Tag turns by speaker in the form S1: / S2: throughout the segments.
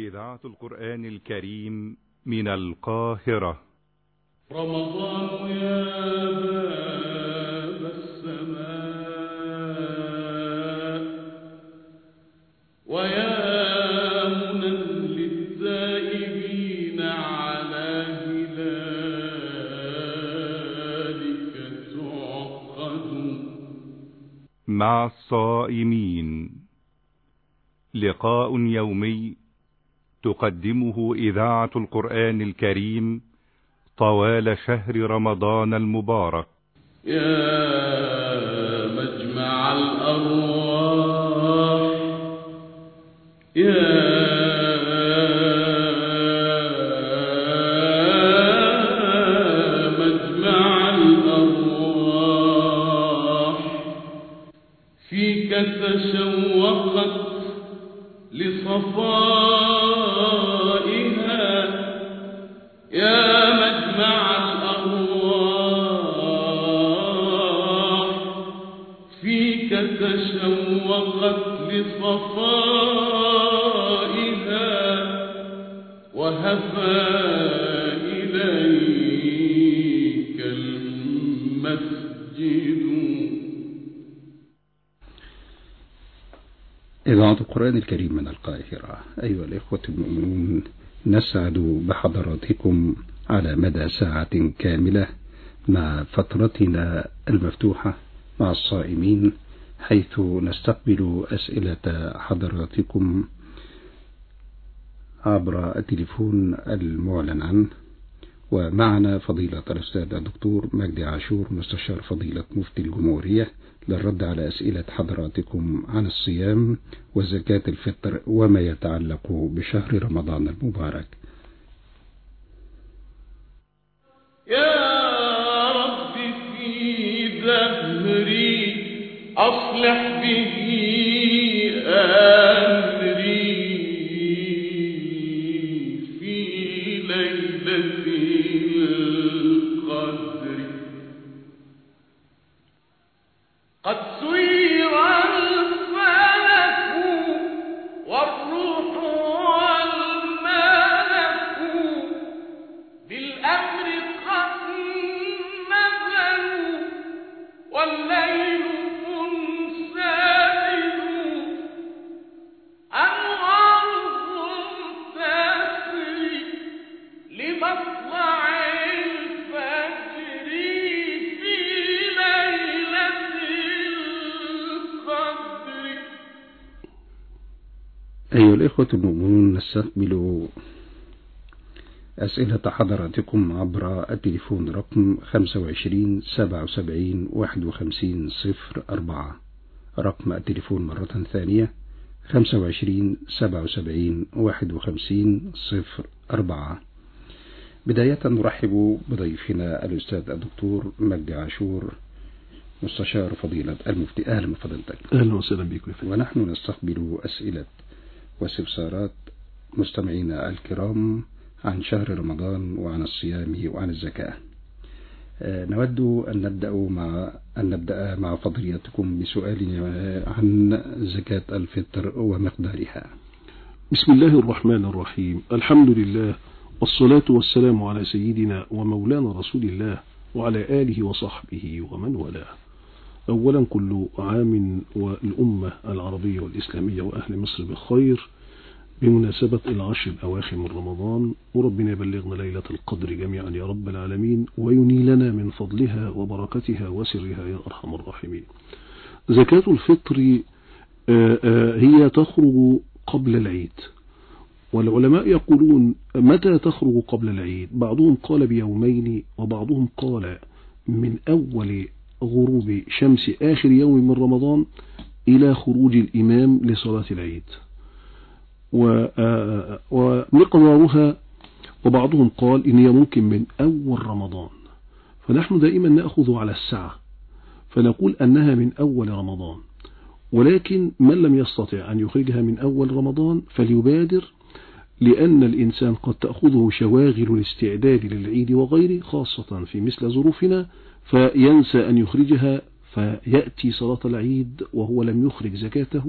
S1: إذاعة القرآن الكريم من القاهرة
S2: رمضان يا باب السماء ويا منى للتائبين على هلالك تعقد
S1: مع الصائمين لقاء يومي تقدمه إذاعة القرآن الكريم طوال شهر رمضان المبارك
S2: يا مجمع الأرواح يا مجمع الأرواح فيك تشوقت لصفائها يا مجمع الأرواح فيك تشوقت لصفائها وهفى إليك المسجد
S3: إذاعة القرآن الكريم من القاهرة أيها الإخوة المؤمنون نسعد بحضراتكم على مدى ساعة كاملة مع فترتنا المفتوحة مع الصائمين حيث نستقبل أسئلة حضراتكم عبر التليفون المعلن عنه ومعنا فضيلة الأستاذ الدكتور مجدي عاشور مستشار فضيلة مفتي الجمهورية للرد على أسئلة حضراتكم عن الصيام وزكاة الفطر وما يتعلق بشهر رمضان المبارك
S2: يا رب في دهري أصلح به أمري في ليلة القدر قد سير الفلك والروح والملك بالأمر قد نزلوا والليل منسدل أنوارهم تسري لمطلع الفجر في ليلة القدر
S3: أيها الإخوة المؤمنون نستقبل أسئلة حضراتكم عبر التليفون رقم 25 77 51 04 رقم التليفون مرة ثانية 25 77 51 04 بداية نرحب بضيفنا الأستاذ الدكتور مجدي عاشور مستشار فضيلة المفتي أهلا بفضيلتك
S4: أهلا وسهلا بكم يا فندم.
S3: ونحن نستقبل أسئلة واستفسارات مستمعينا الكرام عن شهر رمضان وعن الصيام وعن الزكاة آه، نود أن نبدأ مع أن نبدأ مع فضيلتكم بسؤال عن زكاة الفطر ومقدارها
S4: بسم الله الرحمن الرحيم الحمد لله والصلاة والسلام على سيدنا ومولانا رسول الله وعلى آله وصحبه ومن والاه أولا كل عام والأمة العربية والإسلامية وأهل مصر بخير بمناسبة العشر الأواخر من رمضان وربنا يبلغنا ليلة القدر جميعا يا رب العالمين وينيلنا من فضلها وبركتها وسرها يا أرحم الراحمين زكاة الفطر آه، آه، هي تخرج قبل العيد والعلماء يقولون متى تخرج قبل العيد بعضهم قال بيومين وبعضهم قال من أول غروب شمس آخر يوم من رمضان إلى خروج الإمام لصلاة العيد و- آه، ومقدارها وبعضهم قال إن هي ممكن من أول رمضان فنحن دائما نأخذ على السعة فنقول أنها من أول رمضان ولكن من لم يستطع أن يخرجها من أول رمضان فليبادر لأن الإنسان قد تأخذه شواغل الاستعداد للعيد وغيره خاصة في مثل ظروفنا فينسى أن يخرجها فيأتي صلاة العيد وهو لم يخرج زكاته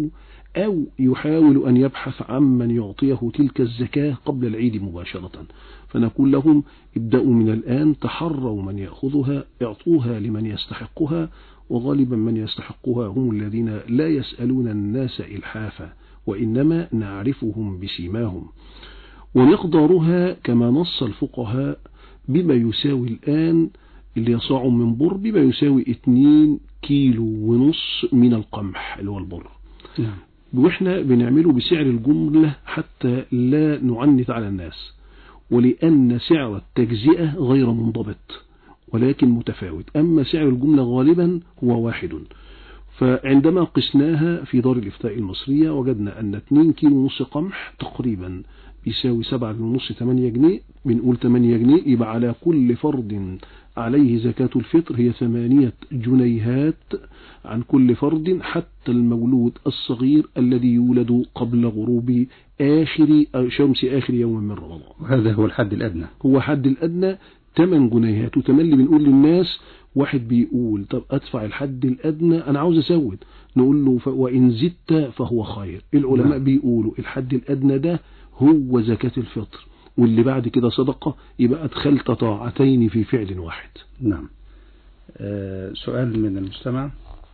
S4: أو يحاول أن يبحث عمن يعطيه تلك الزكاة قبل العيد مباشرة فنقول لهم ابدأوا من الآن تحروا من يأخذها اعطوها لمن يستحقها وغالبا من يستحقها هم الذين لا يسألون الناس إلحافا وإنما نعرفهم بسيماهم ومقدارها كما نص الفقهاء بما يساوي الآن اللي يصاع من بر بما يساوي 2 كيلو ونص من القمح اللي هو البر
S3: نعم
S4: واحنا بنعمله بسعر الجملة حتى لا نعنت على الناس ولأن سعر التجزئة غير منضبط ولكن متفاوت أما سعر الجملة غالبا هو واحد فعندما قسناها في دار الإفتاء المصرية وجدنا أن 2 كيلو ونص قمح تقريبا بيساوي 7 ونص 8 جنيه بنقول 8 جنيه يبقى على كل فرد عليه زكاة الفطر هي ثمانية جنيهات عن كل فرد حتى المولود الصغير الذي يولد قبل غروب آخر شمس آخر يوم من رمضان
S3: وهذا هو الحد الأدنى
S4: هو حد الأدنى 8 جنيهات وتملي بنقول للناس واحد بيقول طب أدفع الحد الأدنى أنا عاوز أزود نقول له ف... وإن زدت فهو خير العلماء
S3: نعم.
S4: بيقولوا الحد الأدنى ده هو زكاة الفطر واللي بعد كده صدقة يبقى أدخلت طاعتين في فعل واحد
S3: نعم آه سؤال من المستمع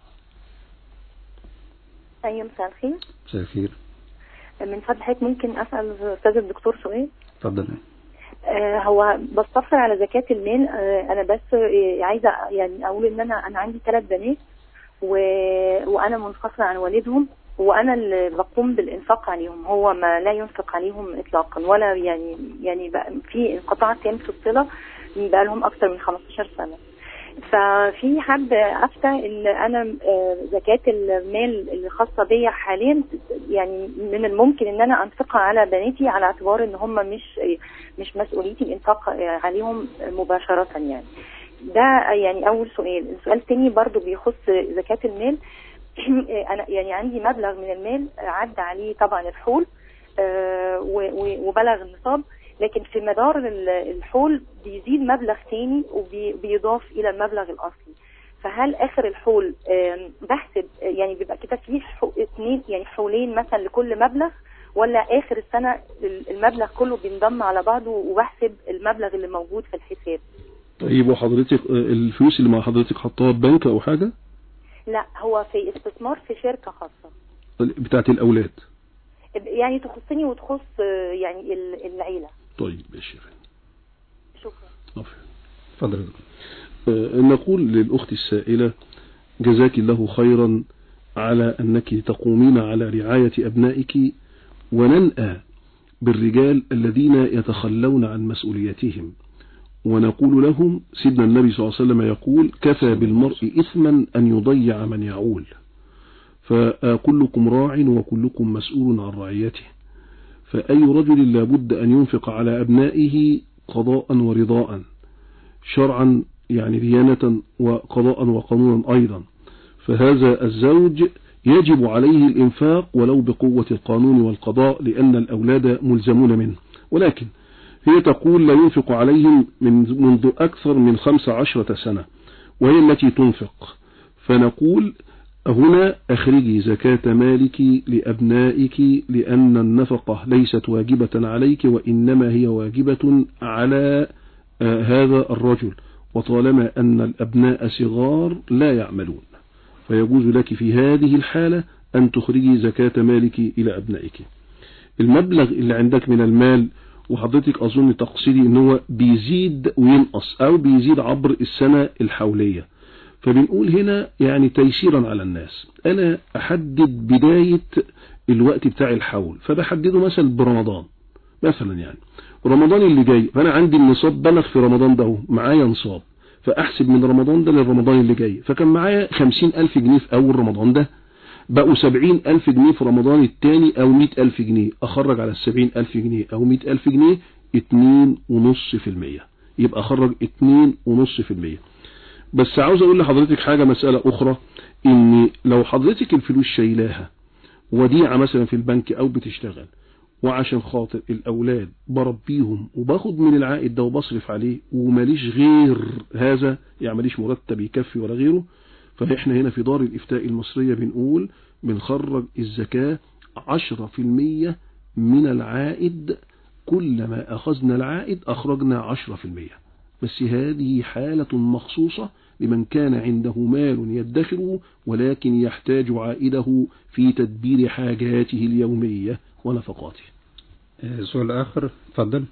S5: أيوة مساء الخير
S3: مساء الخير
S5: من فضلك ممكن أسأل أستاذ الدكتور سؤال
S3: تفضل
S5: آه هو بستفسر على زكاة المال آه أنا بس آه عايزة يعني أقول إن أنا أنا عندي ثلاث بنات و... وأنا منفصلة عن والدهم وأنا اللي بقوم بالإنفاق عليهم هو ما لا ينفق عليهم إطلاقا ولا يعني يعني بقى في انقطاع تام في الصلة بقى لهم أكثر من 15 سنة ففي حد افتى ان انا آه، زكاة المال اللي خاصة بيا حاليا يعني من الممكن ان انا انفقها على بناتي على اعتبار ان هم مش مش مسؤوليتي الانفاق عليهم مباشرة يعني ده يعني اول سؤال السؤال الثاني برضو بيخص زكاة المال انا يعني عندي مبلغ من المال عدى عليه طبعا الحول آه، و- و- وبلغ النصاب لكن في مدار ال- الحول بيزيد مبلغ تاني وبيضاف الى المبلغ الاصلي فهل اخر الحول آم، بحسب يعني بيبقى كده فيه حو- اتنين يعني حولين مثلا لكل مبلغ ولا اخر السنه ال- المبلغ كله بينضم على بعضه وبحسب المبلغ اللي موجود في الحساب
S4: طيب وحضرتك آه، الفلوس اللي مع حضرتك حطها في بنك أو حاجة
S5: لا هو في استثمار في شركه خاصه
S4: بتاعت الأولاد
S5: يعني تخصني وتخص آه، يعني ال- العيله
S4: طيب ماشي
S5: شكرا
S4: عفوا.
S3: تفضل يا دكتور.
S4: آه، نقول للأخت السائلة جزاك الله خيرا على أنك تقومين على رعاية أبنائك وننأى بالرجال الذين يتخلون عن مسؤوليتهم ونقول لهم سيدنا النبي صلى الله عليه وسلم يقول كفى بالمرء إثما أن يضيع من يعول فكلكم راع وكلكم مسؤول عن رعيته فأي رجل لابد أن ينفق على أبنائه قضاء ورضاء شرعا يعني ديانة وقضاء وقانونا أيضا فهذا الزوج يجب عليه الإنفاق ولو بقوة القانون والقضاء لأن الأولاد ملزمون منه ولكن هي تقول لا ينفق عليهم من منذ أكثر من خمس عشرة سنة وهي التي تنفق فنقول هنا أخرجي زكاة مالك لأبنائك لأن النفقة ليست واجبة عليك وإنما هي واجبة على آه، هذا الرجل وطالما أن الأبناء صغار لا يعملون فيجوز لك في هذه الحالة أن تخرجي زكاة مالك إلى أبنائك المبلغ اللي عندك من المال وحضرتك أظن تقصدي ان هو بيزيد وينقص أو بيزيد عبر السنة الحولية فبنقول هنا يعني تيسيرا على الناس أنا أحدد بداية الوقت بتاع الحول فبحدده مثلا برمضان مثلا يعني رمضان اللي جاي فأنا عندي النصاب بلغ في رمضان ده معايا نصاب فأحسب من رمضان ده للرمضان اللي جاي فكان معايا خمسين ألف جنيه في أول رمضان ده بقوا سبعين ألف جنيه في رمضان التاني أو مئة ألف جنيه أخرج على السبعين ألف جنيه أو مئة ألف جنيه اتنين ونص في المية يبقى أخرج اتنين ونص في المية بس عاوز أقول لحضرتك حاجة مسألة أخرى إن لو حضرتك الفلوس شايلاها وديعة مثلا في البنك أو بتشتغل وعشان خاطر الأولاد بربيهم وباخد من العائد ده وبصرف عليه وماليش غير هذا يعني ماليش مرتب يكفي ولا غيره فإحنا هنا في دار الإفتاء المصرية بنقول بنخرج الزكاة عشرة في المية من العائد كلما أخذنا العائد أخرجنا عشرة في المية بس هذه حالة مخصوصة لمن كان عنده مال يدخره ولكن يحتاج عائده في تدبير حاجاته اليومية ونفقاته
S3: آه، سؤال آخر تفضل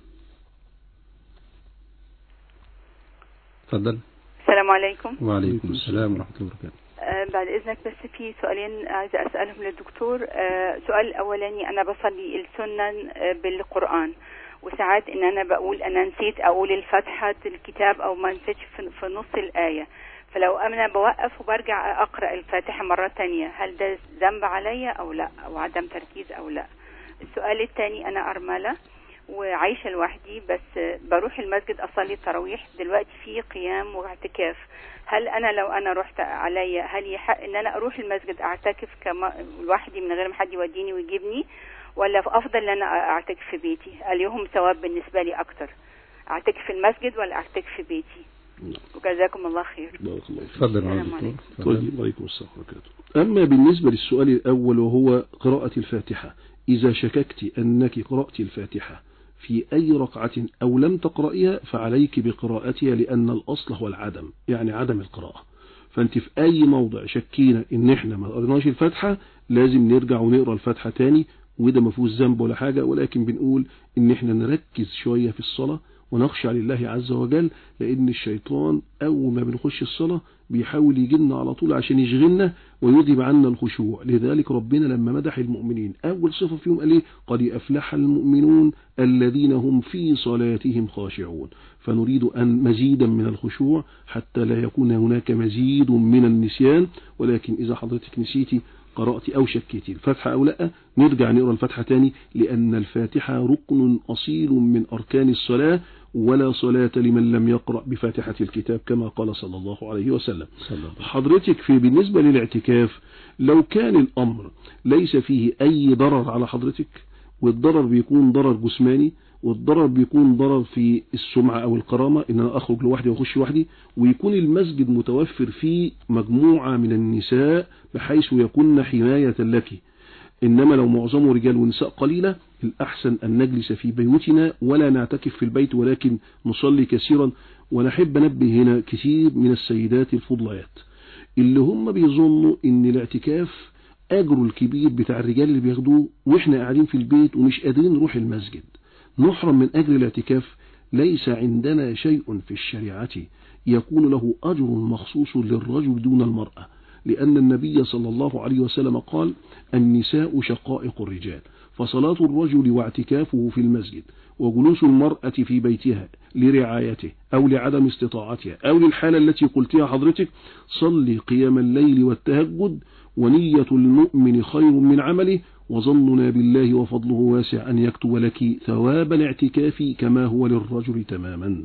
S3: تفضل
S6: السلام عليكم
S3: وعليكم السلام ورحمة الله وبركاته
S6: آه، بعد إذنك بس في سؤالين عايزة أسألهم للدكتور آه، سؤال الأولاني أنا بصلي السنن آه، بالقرآن وساعات إن أنا بقول أنا نسيت أقول الفاتحة الكتاب أو ما نسيتش في في نص الآية فلو أنا بوقف وبرجع أقرأ الفاتحة مرة تانية هل ده ذنب عليا أو لا أو عدم تركيز أو لا السؤال الثاني أنا أرملة وعايشة لوحدي بس بروح المسجد أصلي التراويح دلوقتي في قيام واعتكاف هل أنا لو أنا رحت عليا هل يحق إن أنا أروح المسجد أعتكف كما لوحدي من غير ما حد يوديني ويجيبني ولا أفضل إن أنا أعتكف في بيتي اليوم ثواب بالنسبة لي أكتر أعتكف في المسجد ولا أعتكف في بيتي
S4: نعم.
S6: وجزاكم الله خير
S4: بارك الله فيك
S3: تفضل
S6: السلام
S3: يا دكتور
S6: عليكم.
S3: تفضل.
S4: طيب وعليكم السلام ورحمة الله وبركاته. أما بالنسبة للسؤال الأول وهو قراءة الفاتحة إذا شككت أنك قرأت الفاتحة في أي ركعة أو لم تقرأيها فعليك بقراءتها لأن الأصل هو العدم يعني عدم القراءة فأنت في أي موضع شكينا إن إحنا ما قرناش الفاتحة لازم نرجع ونقرأ الفاتحة تاني وده ما فيهوش ذنب ولا حاجة ولكن بنقول إن إحنا نركز شوية في الصلاة ونخشى لله عز وجل لأن الشيطان أول ما بنخش الصلاة بيحاول يجينا على طول عشان يشغلنا ويذهب عنا الخشوع لذلك ربنا لما مدح المؤمنين أول صفة فيهم قال إيه قد أفلح المؤمنون الذين هم في صلاتهم خاشعون فنريد أن مزيدا من الخشوع حتى لا يكون هناك مزيد من النسيان ولكن إذا حضرتك نسيتي قرأت أو شكيتي الفاتحة أو لا نرجع نقرأ الفاتحة تاني لأن الفاتحة ركن أصيل من أركان الصلاة ولا صلاة لمن لم يقرأ بفاتحة الكتاب كما قال صلى الله عليه وسلم
S3: صلى الله عليه وسلم.
S4: حضرتك في بالنسبة للاعتكاف لو كان الأمر ليس فيه أي ضرر على حضرتك والضرر بيكون ضرر جسماني والضرر بيكون ضرر في السمعة أو الكرامة إن أنا أخرج لوحدي وأخش لوحدي ويكون المسجد متوفر فيه مجموعة من النساء بحيث يكون حماية لك إنما لو معظمه رجال ونساء قليلة الأحسن أن نجلس في بيوتنا ولا نعتكف في البيت ولكن نصلي كثيرا ونحب نبه هنا كثير من السيدات الفضليات اللي هم بيظنوا ان الاعتكاف اجره الكبير بتاع الرجال اللي بياخدوه واحنا قاعدين في البيت ومش قادرين نروح المسجد نحرم من اجر الاعتكاف ليس عندنا شيء في الشريعة يكون له اجر مخصوص للرجل دون المرأة لأن النبي صلى الله عليه وسلم قال النساء شقائق الرجال فصلاة الرجل واعتكافه في المسجد وجلوس المرأة في بيتها لرعايته أو لعدم استطاعتها أو للحالة التي قلتها حضرتك صلي قيام الليل والتهجد ونية المؤمن خير من عمله وظننا بالله وفضله واسع أن يكتب لك ثواب الاعتكاف كما هو للرجل تماما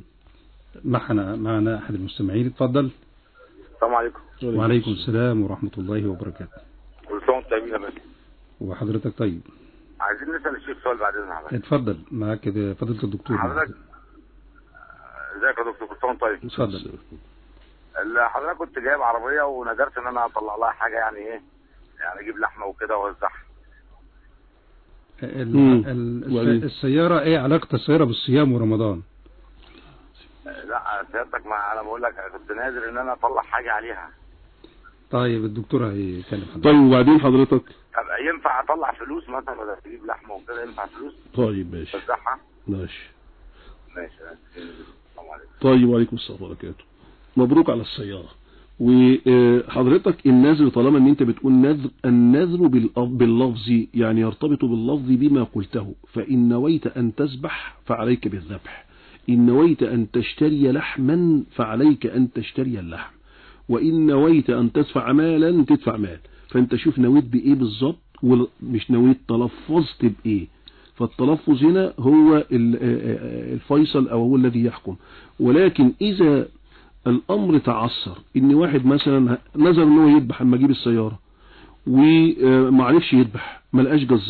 S3: معنا معنا أحد المستمعين اتفضل
S7: السلام عليكم
S3: وعليكم السلام ورحمة الله وبركاته
S7: كل سنه وانتم طيبين يا باشا
S3: وحضرتك طيب
S7: عايزين نسال الشيخ سؤال بعد اذن حضرتك
S3: اتفضل معاك كده فضيلة الدكتور
S7: حضرتك ازيك يا دكتور كل سنه وانت طيب
S3: اتفضل
S7: ال- حضرتك كنت جايب عربيه وندرت ان انا اطلع لها حاجه يعني ايه يعني اجيب لحمه وكده واوزعها
S3: ال-
S4: مم.
S3: ال-
S4: وبعدين؟
S3: السيارة ايه علاقة السيارة بالصيام ورمضان
S7: لا سيادتك ما انا بقول لك أنا كنت نادر ان انا اطلع حاجه عليها
S3: طيب الدكتور هيكلم حضرتك
S4: طيب وبعدين حضرتك
S7: طب ينفع اطلع فلوس مثلا ولا تجيب لحمه وكده ينفع فلوس
S4: طيب ماشي
S7: اوزعها
S4: ماشي
S7: ماشي السلام عليكم
S4: طيب وعليكم السلام ورحمة الله وبركاته مبروك على السيارة وحضرتك النذر طالما ان انت بتقول نذر النذر بالأ- باللفظ يعني يرتبط باللفظ بما قلته فإن نويت أن تذبح فعليك بالذبح إن نويت أن تشتري لحما فعليك أن تشتري اللحم وإن نويت أن تدفع مالا تدفع مال فأنت شوف نويت بإيه بالظبط ومش نويت تلفظت بإيه فالتلفظ هنا هو ال- آه، آه، الفيصل أو هو الذي يحكم ولكن إذا الأمر تعثر إن واحد مثلا نظر إن هو يذبح لما يجيب السيارة ومعرفش يذبح ملقاش جزار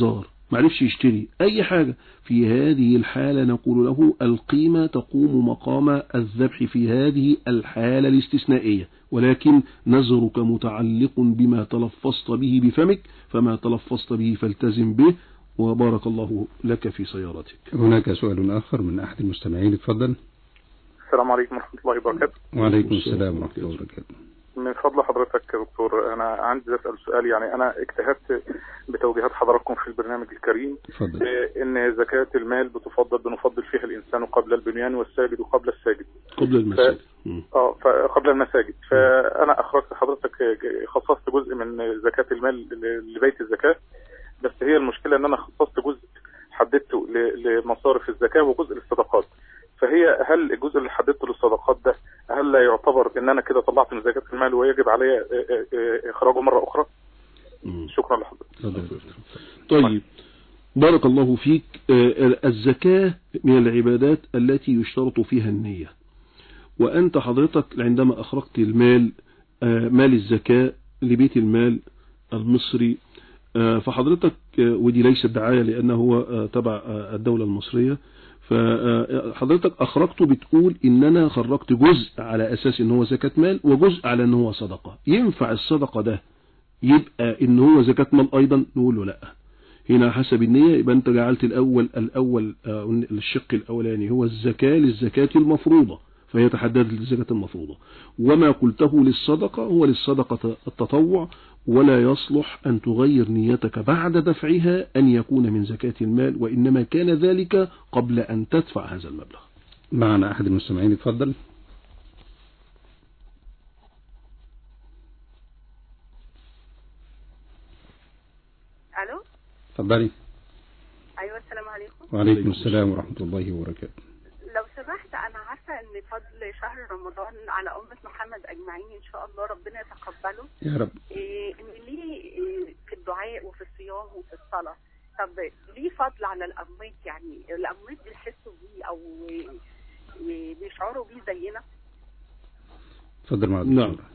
S4: معرفش يشتري أي حاجة في هذه الحالة نقول له القيمة تقوم مقام الذبح في هذه الحالة الاستثنائية ولكن نذرك متعلق بما تلفظت به بفمك فما تلفظت به فالتزم به وبارك الله لك في سيارتك
S3: هناك سؤال آخر من أحد المستمعين اتفضل
S8: السلام عليكم ورحمة الله وبركاته
S3: وعليكم السلام ورحمة الله وبركاته
S8: من فضل حضرتك يا دكتور أنا عندي أسأل سؤال يعني أنا اجتهدت بتوجيهات حضراتكم في البرنامج الكريم
S3: اتفضل
S8: آه، إن زكاة المال بتفضل بنفضل فيها الإنسان قبل البنيان والساجد وقبل الساجد
S4: قبل المسجد مم.
S8: اه ف- قبل المساجد فأنا أخرجت حضرتك آه، خصصت جزء من زكاة المال ل- لبيت الزكاة بس هي المشكلة إن أنا خصصت جزء حددته ل- لمصارف الزكاة وجزء للصدقات فهي هل الجزء اللي حددته للصدقات ده هل لا يعتبر ان انا كده طلعت من زكاة المال ويجب علي آه، آه، آه، اخراجه مرة اخرى
S4: مم.
S8: شكرا لحضرتك
S3: اتفضل
S4: طيب بارك الله فيك آه، الزكاة من العبادات التي يشترط فيها النية وأنت حضرتك عندما أخرجت المال آه، مال الزكاة لبيت المال المصري آه، فحضرتك آه، ودي ليست دعاية لأنه هو آه، تبع آه، الدولة المصرية فحضرتك أخرجته بتقول إن أنا خرجت جزء على أساس إن هو زكاة مال وجزء على إن هو صدقة ينفع الصدقة ده يبقى إن هو زكاة مال أيضا نقول له لأ هنا حسب النية يبقى أنت جعلت الأول الأول آه، الشق الأولاني هو الزكاة للزكاة المفروضة فهي تحددت للزكاة المفروضة وما قلته للصدقة هو للصدقة التطوع ولا يصلح أن تغير نيتك بعد دفعها أن يكون من زكاة المال وإنما كان ذلك قبل أن تدفع هذا المبلغ
S3: معنا أحد المستمعين اتفضل
S6: الو
S3: اتفضلي
S6: ايوه السلام عليكم
S3: وعليكم السلام ورحمة الله وبركاته
S6: لو سمحت انا عارفه ان فضل شهر رمضان على امه محمد اجمعين ان شاء الله ربنا يتقبله
S3: يا رب
S6: إيه ان ليه إيه في الدعاء وفي الصيام وفي الصلاه طب ليه فضل على الاموات يعني الاموات بيحسوا بيه او إيه بيشعروا بيه زينا
S3: اتفضل مع
S4: نعم.
S3: الدكتور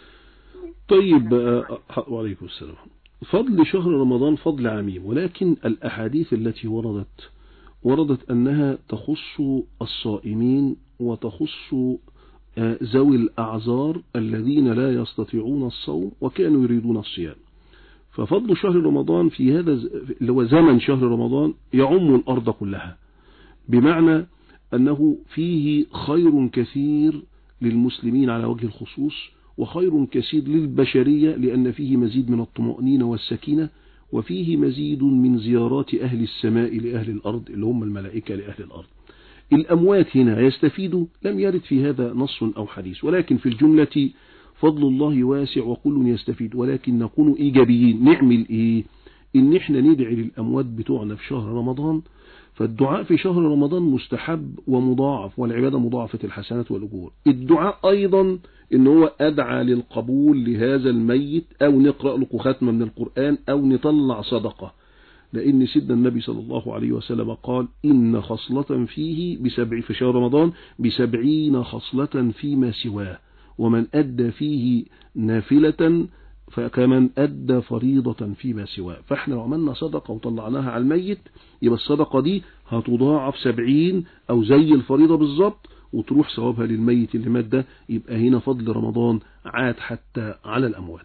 S4: طيب آه، آه، وعليكم السلام فضل شهر رمضان فضل عميم ولكن الأحاديث التي وردت وردت أنها تخص الصائمين وتخص آه، ذوي الأعذار الذين لا يستطيعون الصوم وكانوا يريدون الصيام ففضل شهر رمضان في هذا ز- اللي هو زمن شهر رمضان يعم الأرض كلها بمعنى أنه فيه خير كثير للمسلمين على وجه الخصوص وخير كثير للبشرية لأن فيه مزيد من الطمأنينة والسكينة وفيه مزيد من زيارات أهل السماء لأهل الأرض اللي هم الملائكة لأهل الأرض الأموات هنا يستفيدوا لم يرد في هذا نص أو حديث ولكن في الجملة فضل الله واسع وكل يستفيد ولكن نكون إيجابيين نعمل إيه إن إحنا ندعي للأموات بتوعنا في شهر رمضان فالدعاء في شهر رمضان مستحب ومضاعف والعبادة مضاعفة الحسنات والأجور الدعاء أيضا إن هو أدعى للقبول لهذا الميت أو نقرأ له ختمة من القرآن أو نطلع صدقة لأن سيدنا النبي صلى الله عليه وسلم قال إن خصلة فيه بسبع في شهر رمضان بسبعين خصلة فيما سواه ومن أدى فيه نافلة فكمن أدى فريضة فيما سواه فإحنا لو عملنا صدقة وطلعناها على الميت يبقى الصدقة دي هتضاعف سبعين أو زي الفريضة بالظبط وتروح ثوابها للميت اللي مات ده يبقى هنا فضل رمضان عاد حتى على الأموات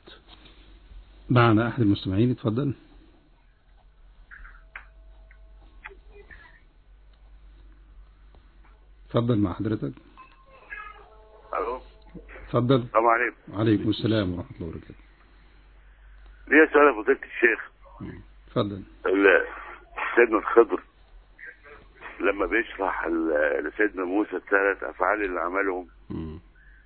S3: معنا أحد المستمعين اتفضل اتفضل مع حضرتك
S7: الو
S3: اتفضل
S7: السلام عليكم
S3: وعليكم السلام ورحمة الله وبركاته
S7: ليه سؤال يا فضيله الشيخ
S3: اتفضل
S7: ال- سيدنا الخضر لما بيشرح ال- لسيدنا موسى الثلاث افعال اللي عملهم
S4: مم.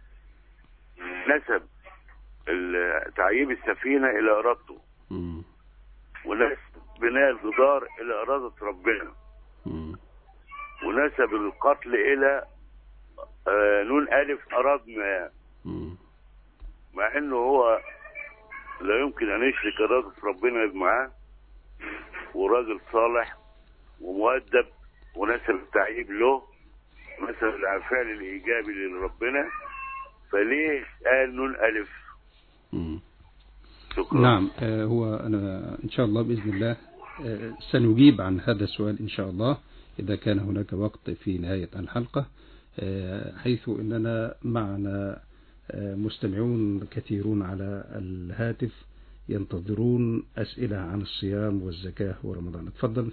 S7: نسب ال- تعييب السفينه الى ارادته
S4: مم.
S7: ونسب بناء الجدار الى اراده ربنا
S4: مم.
S7: ونسب القتل الى آه، نون الف اراد ما
S4: مم.
S7: مع انه هو لا يمكن ان يشرك اراده ربنا معاه وراجل صالح ومؤدب ونسب التعييب له ونسب الفعل الايجابي لربنا فليه قال نون الف
S4: مم.
S7: شكرا
S3: نعم آه، هو أنا إن شاء الله بإذن الله آه، سنجيب عن هذا السؤال إن شاء الله إذا كان هناك وقت في نهاية الحلقة آه، حيث أننا معنا آه، مستمعون كثيرون على الهاتف ينتظرون أسئلة عن الصيام والزكاة ورمضان تفضل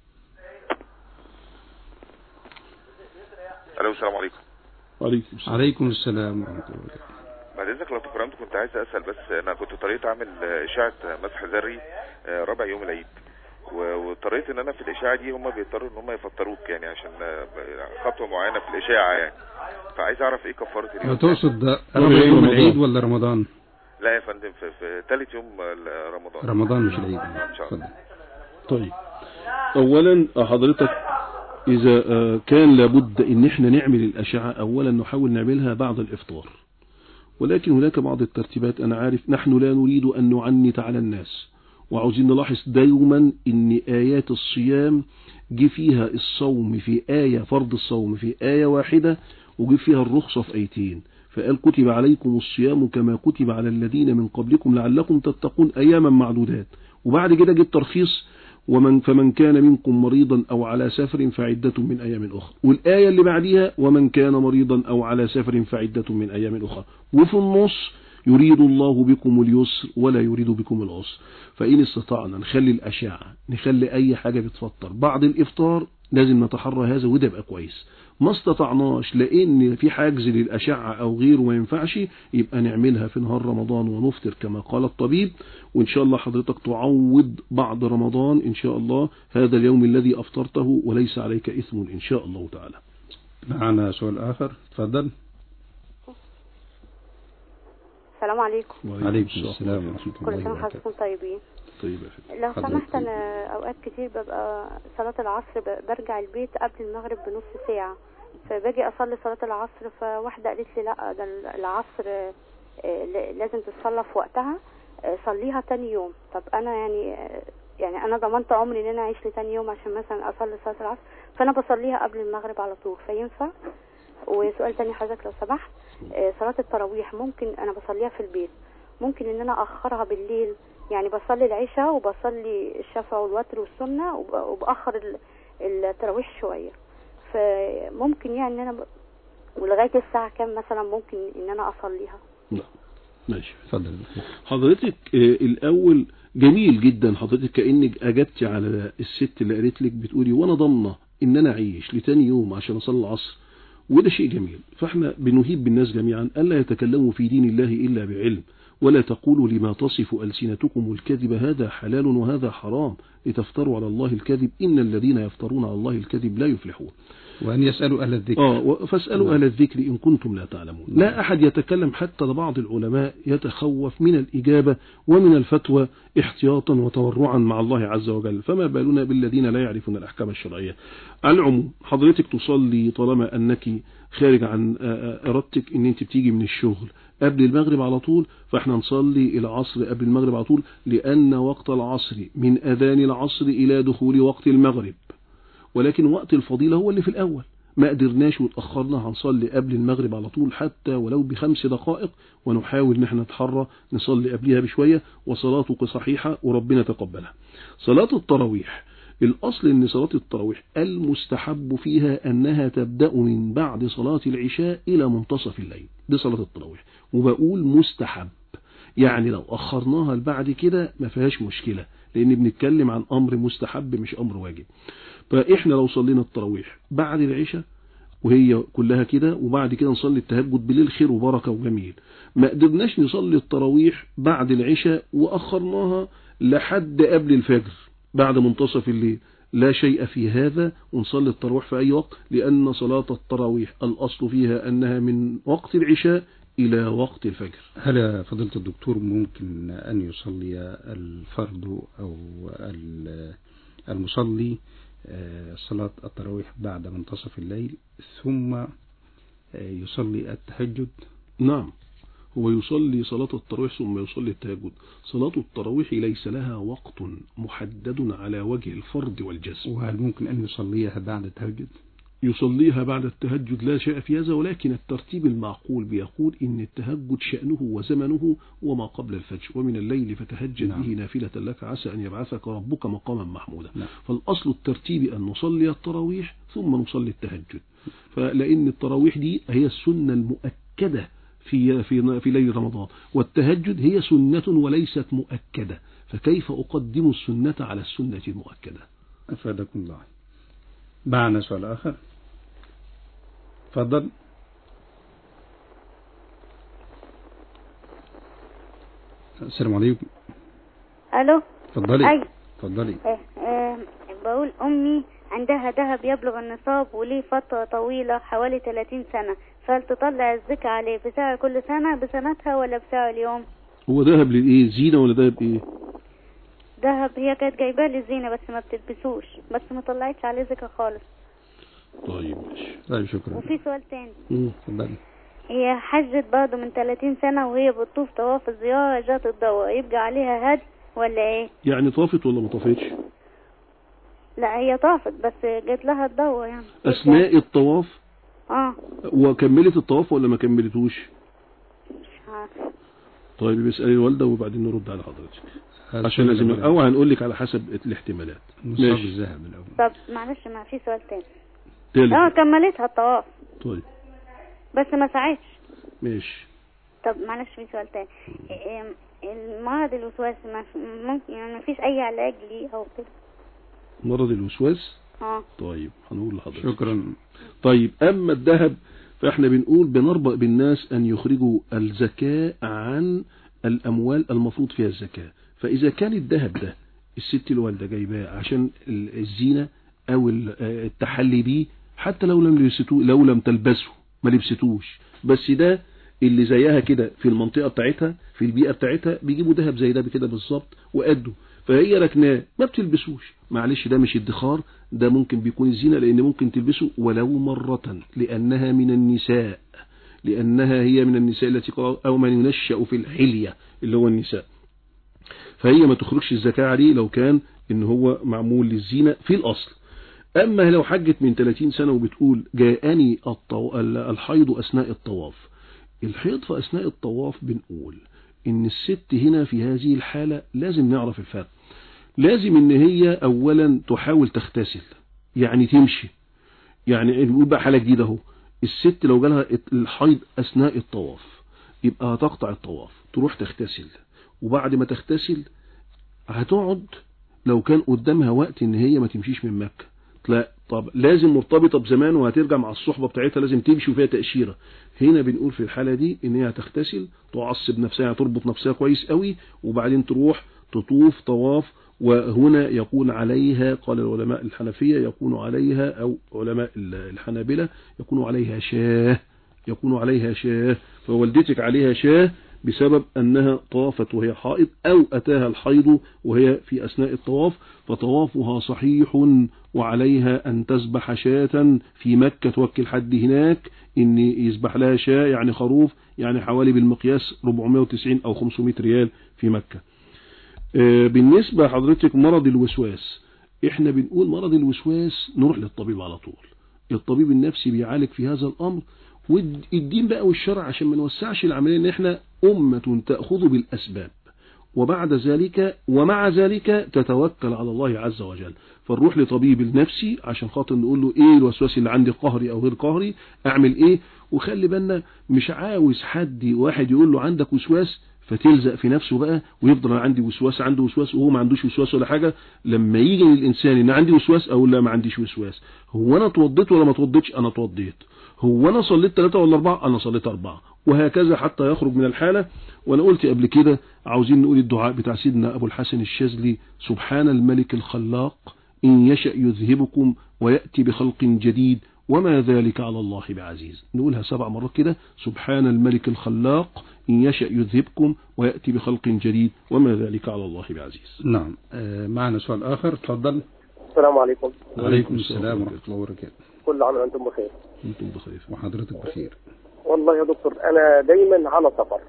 S9: الو السلام عليكم
S4: عليكم السلام
S3: عليكم السلام ورحمة الله وبركاته
S9: بعد اذنك لو تكرمت كنت عايز اسال بس انا كنت اضطريت اعمل آه، اشاعه مسح ذري آه، رابع يوم العيد و- واضطريت ان انا في الاشاعه دي هم بيضطروا ان هم يفطروك يعني عشان آه، خطوه معينه في الاشاعه يعني فعايز اعرف ايه كفاره اليوم ده.
S3: تقصد
S4: ولا
S3: ربع
S4: يوم
S3: يوم
S4: رمضان.
S3: العيد ولا رمضان
S9: لا يا فندم في, في ثالث يوم آه، رمضان
S3: رمضان مش العيد
S9: ان شاء الله
S3: تفضل
S4: طيب اولا حضرتك اذا آه، كان لابد ان احنا نعمل الاشعه اولا نحاول نعملها بعد الافطار ولكن هناك بعض الترتيبات انا عارف نحن لا نريد ان نعنت على الناس وعاوزين نلاحظ دايما ان ايات الصيام جه فيها الصوم في آية فرض الصوم في آية واحدة وجه فيها الرخصة في آيتين فقال كتب عليكم الصيام كما كتب على الذين من قبلكم لعلكم تتقون أياما معدودات وبعد كده جه الترخيص ومن فمن كان منكم مريضا أو على سفر فعدة من أيام أخرى والآية اللي بعديها ومن كان مريضا أو على سفر فعدة من أيام أخرى وفي النص يريد الله بكم اليسر ولا يريد بكم العسر فإن استطعنا نخلي الأشعة نخلي أي حاجة بتفطر بعد الإفطار لازم نتحرى هذا وده يبقى كويس ما استطعناش لأن في حاجز للأشعة أو غيره ما ينفعش يبقى نعملها في نهار رمضان ونفطر كما قال الطبيب وإن شاء الله حضرتك تعوض بعد رمضان إن شاء الله هذا اليوم الذي أفطرته وليس عليك إثم إن شاء الله تعالى
S3: معنا سؤال آخر تفضل
S5: السلام عليكم
S3: عليكم السلام ورحمة
S5: كل
S3: الله
S5: سنة
S3: وبركاته
S5: وحضراتكم طيبين
S4: طيب يا فندم.
S5: لو
S3: حضرتك
S5: سمحت انا اوقات كتير ببقى صلاة العصر ب- برجع البيت قبل المغرب بنص ساعة فباجي اصلي صلاة العصر فواحدة قالت لي لا ده ال- العصر آه، ل- لازم تتصلى في وقتها آه، صليها تاني يوم طب انا يعني آه، يعني انا ضمنت عمري ان انا اعيش لتاني يوم عشان مثلا اصلي صلاة العصر فانا بصليها قبل المغرب على طول فينفع وسؤال تاني حضرتك لو سمحت آه، صلاة التراويح ممكن انا بصليها في البيت ممكن ان انا اخرها بالليل يعني بصلي العشاء وبصلي الشفع والوتر والسنة وب- وبأخر ال- التراويح شوية فممكن يعني ان انا ب... ولغاية الساعة كام مثلا ممكن ان انا اصليها
S4: لا ماشي
S3: تفضل
S4: حضرتك آه، الأول جميل جدا حضرتك كأنك أجبتي على الست اللي قالت لك بتقولي وأنا ضامنة إن أنا أعيش لتاني يوم عشان أصلي العصر وده شيء جميل فاحنا بنهيب بالناس جميعا ألا يتكلموا في دين الله إلا بعلم ولا تقولوا لما تصف ألسنتكم الكذب هذا حلال وهذا حرام لتفتروا على الله الكذب إن الذين يفترون على الله الكذب لا يفلحون
S3: وأن يسألوا أهل الذكر
S4: آه و- فاسألوا أهل الذكر إن كنتم لا تعلمون لا أحد يتكلم حتى بعض العلماء يتخوف من الإجابة ومن الفتوى احتياطا وتورعا مع الله عز وجل فما بالنا بالذين لا يعرفون الأحكام الشرعية على العموم حضرتك تصلي طالما أنك خارج عن آه، آه، إرادتك أن أنت بتيجي من الشغل قبل المغرب على طول فاحنا نصلي العصر قبل المغرب على طول لأن وقت العصر من أذان العصر إلى دخول وقت المغرب ولكن وقت الفضيلة هو اللي في الأول ما قدرناش وتأخرنا هنصلي قبل المغرب على طول حتى ولو بخمس دقائق ونحاول ان احنا نتحرى نصلي قبلها بشوية وصلاتك صحيحة وربنا تقبلها صلاة التراويح الأصل أن صلاة التراويح المستحب فيها أنها تبدأ من بعد صلاة العشاء إلى منتصف الليل دي صلاة التراويح وبقول مستحب يعني لو أخرناها لبعد كده ما فيهاش مشكلة لأن بنتكلم عن أمر مستحب مش أمر واجب فإحنا لو صلينا التراويح بعد العشاء وهي كلها كده وبعد كده نصلي التهجد بالليل خير وبركة وجميل ما قدرناش نصلي التراويح بعد العشاء وأخرناها لحد قبل الفجر بعد منتصف الليل لا شيء في هذا ونصلي التراويح في أي وقت لأن صلاة التراويح الأصل فيها أنها من وقت العشاء إلى وقت الفجر
S3: هل يا فضيلة الدكتور ممكن أن يصلي الفرد أو ال- المصلي آه، صلاة التراويح بعد منتصف الليل ثم آه، يصلي التهجد
S4: نعم هو يصلي صلاة التراويح ثم يصلي التهجد صلاة التراويح ليس لها وقت محدد على وجه الفرض والجزم
S3: وهل ممكن أن يصليها بعد التهجد
S4: يصليها بعد التهجد لا شيء في هذا ولكن الترتيب المعقول بيقول إن التهجد شأنه وزمنه وما قبل الفجر ومن الليل فتهجد
S3: نعم.
S4: به نافلة لك عسى أن يبعثك ربك مقاما محمودا
S3: نعم.
S4: فالأصل الترتيب أن نصلي التراويح ثم نصلي التهجد فلأن التراويح دي هي السنة المؤكدة في في في ليل رمضان والتهجد هي سنة وليست مؤكدة فكيف أقدم السنة على السنة المؤكدة
S3: أفادكم الله معنا سؤال آخر تفضل السلام عليكم
S10: الو
S3: تفضلي
S10: اي
S3: تفضلي
S10: آه، آه، بقول امي عندها ذهب يبلغ النصاب وليه فترة طويلة حوالي 30 سنة فهل تطلع الزكاة عليه بسعر كل سنة بسنتها ولا بسعر اليوم
S4: هو ذهب لإيه زينة ولا ذهب إيه
S10: ذهب هي كانت جايباه للزينة بس ما بتلبسوش بس ما طلعتش عليه زكاة خالص
S4: طيب ماشي
S3: طيب شكرا
S10: وفي سؤال تاني
S4: مم.
S3: تفضلي
S10: هي حجت برضه من 30 سنة وهي بتطوف طواف الزيارة جات الضوء يبقى عليها هدي ولا ايه
S4: يعني طافت ولا ما طافتش
S10: لا هي طافت بس جات لها الضوء يعني
S4: أثناء الطواف
S10: اه
S4: وكملت الطواف ولا ما كملتوش
S10: مش عارفة
S4: طيب بيسأل الوالدة وبعدين نرد على حضرتك
S3: هذا
S4: عشان
S3: سؤال
S4: لازم
S3: الأول.
S4: أو هنقول لك على حسب الاحتمالات
S3: نصاب
S4: ماشي.
S3: الذهب الأول
S10: طب معلش ما في سؤال تاني
S4: تالت
S10: اه كملتها الطواف
S4: طيب
S10: بس ما ساعدش
S4: ماشي
S10: طب معلش في سؤال تاني إيه- المرض الوسواس ما في- ممكن يعني ما فيش اي علاج ليه او كده
S4: مرض الوسواس
S10: اه
S4: طيب هنقول لحضرتك
S3: شكرا
S4: طيب أما الذهب فإحنا بنقول بنربط بالناس أن يخرجوا الزكاة عن الأموال المفروض فيها الزكاة فإذا كان الذهب ده الست الوالدة جايباه عشان ال- الزينة أو ال- آه، التحلي بيه حتى لو لم لبستوه لو لم تلبسه ما لبستوش بس ده اللي زيها كده في المنطقة بتاعتها في البيئة بتاعتها بيجيبوا ذهب زي ده كده بالظبط وقده فهي ركناه ما بتلبسوش معلش ده مش ادخار ده ممكن بيكون الزينة لأن ممكن تلبسه ولو مرة لأنها من النساء لأنها هي من النساء التي قال أو من ينشأ في الحلية اللي هو النساء فهي ما تخرجش الزكاة عليه لو كان إن هو معمول للزينة في الأصل أما لو حجت من 30 سنة وبتقول جاءني الطو... الحيض أثناء الطواف الحيض في أثناء الطواف بنقول إن الست هنا في هذه الحالة لازم نعرف الفرق لازم إن هي أولا تحاول تغتسل يعني تمشي يعني نقول بقى حالة جديدة اهو الست لو جالها الحيض أثناء الطواف يبقى هتقطع الطواف تروح تغتسل وبعد ما تغتسل هتقعد لو كان قدامها وقت ان هي ما تمشيش من مكة لا طب لازم مرتبطة بزمان وهترجع مع الصحبة بتاعتها لازم تمشي وفيها تأشيرة هنا بنقول في الحالة دي ان هي هتغتسل تعصب نفسها تربط نفسها كويس قوي وبعدين تروح تطوف طواف وهنا يكون عليها قال العلماء الحنفية يكون عليها أو علماء الحنابلة يكون عليها شاه يكون عليها شاه فوالدتك عليها شاه بسبب أنها طافت وهي حائض أو أتاها الحيض وهي في أثناء الطواف فطوافها صحيح وعليها أن تذبح شاة في مكة توكل حد هناك إن يذبح لها شاة يعني خروف يعني حوالي بالمقياس 490 أو 500 ريال في مكة بالنسبة حضرتك مرض الوسواس احنا بنقول مرض الوسواس نروح للطبيب على طول الطبيب النفسي بيعالج في هذا الأمر والدين بقى والشرع عشان ما نوسعش العملية ان احنا أمة تأخذ بالأسباب وبعد ذلك ومع ذلك تتوكل على الله عز وجل فنروح لطبيب النفسي عشان خاطر نقول له ايه الوسواس اللي عندي قهري او غير قهري اعمل ايه وخلي بالنا مش عاوز حد واحد يقول له عندك وسواس فتلزق في نفسه بقى ويفضل انا عندي وسواس عنده وسواس وهو ما عندوش وسواس ولا حاجة لما يجي للإنسان ان عندي وسواس اقول لا ما عنديش وسواس هو انا اتوضيت ولا ما اتوضيتش انا اتوضيت هو انا صليت ثلاثة ولا اربعة انا صليت اربعة وهكذا حتى يخرج من الحالة وانا قلت قبل كده عاوزين نقول الدعاء بتاع سيدنا ابو الحسن الشاذلي سبحان الملك الخلاق ان يشأ يذهبكم ويأتي بخلق جديد وما ذلك على الله بعزيز نقولها سبع مرات كده سبحان الملك الخلاق إن يشأ يذهبكم ويأتي بخلق جديد وما ذلك على الله بعزيز
S3: نعم آه معنا سؤال آخر تفضل
S11: السلام عليكم
S3: وعليكم السلام ورحمة الله وبركاته
S11: كل عام وأنتم بخير
S4: أنتم بخير
S3: وحضرتك بخير
S11: والله يا دكتور أنا دايما على سفر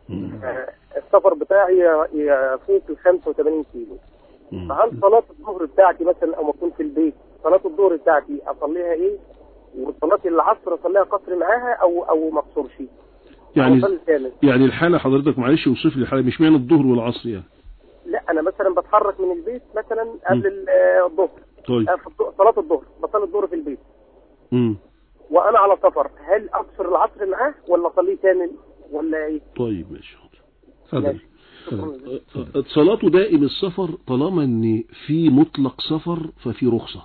S11: آه السفر بتاعي يفوق ال 85 كيلو فهل صلاة الظهر بتاعتي مثلا أو أكون في البيت صلاة الظهر بتاعتي أصليها إيه وصلاة العصر اصليها قصر معاها او او ما اقصرش
S4: يعني
S11: أصلي كامل
S4: يعني الحالة حضرتك معلش اوصف لي الحالة مش معنى الظهر والعصر يعني
S11: لا انا مثلا بتحرك من البيت مثلا قبل ال- الظهر
S4: طيب
S11: آه، في الظ- صلاة الظهر بصلي الظهر في البيت
S4: امم
S11: وانا على سفر هل اقصر العصر معاه ولا اصليه كامل ولا ايه؟
S4: طيب ماشي حاضر
S3: اتفضل
S11: شكراً.
S4: صلاته دائم السفر طالما ان في مطلق سفر ففي رخصة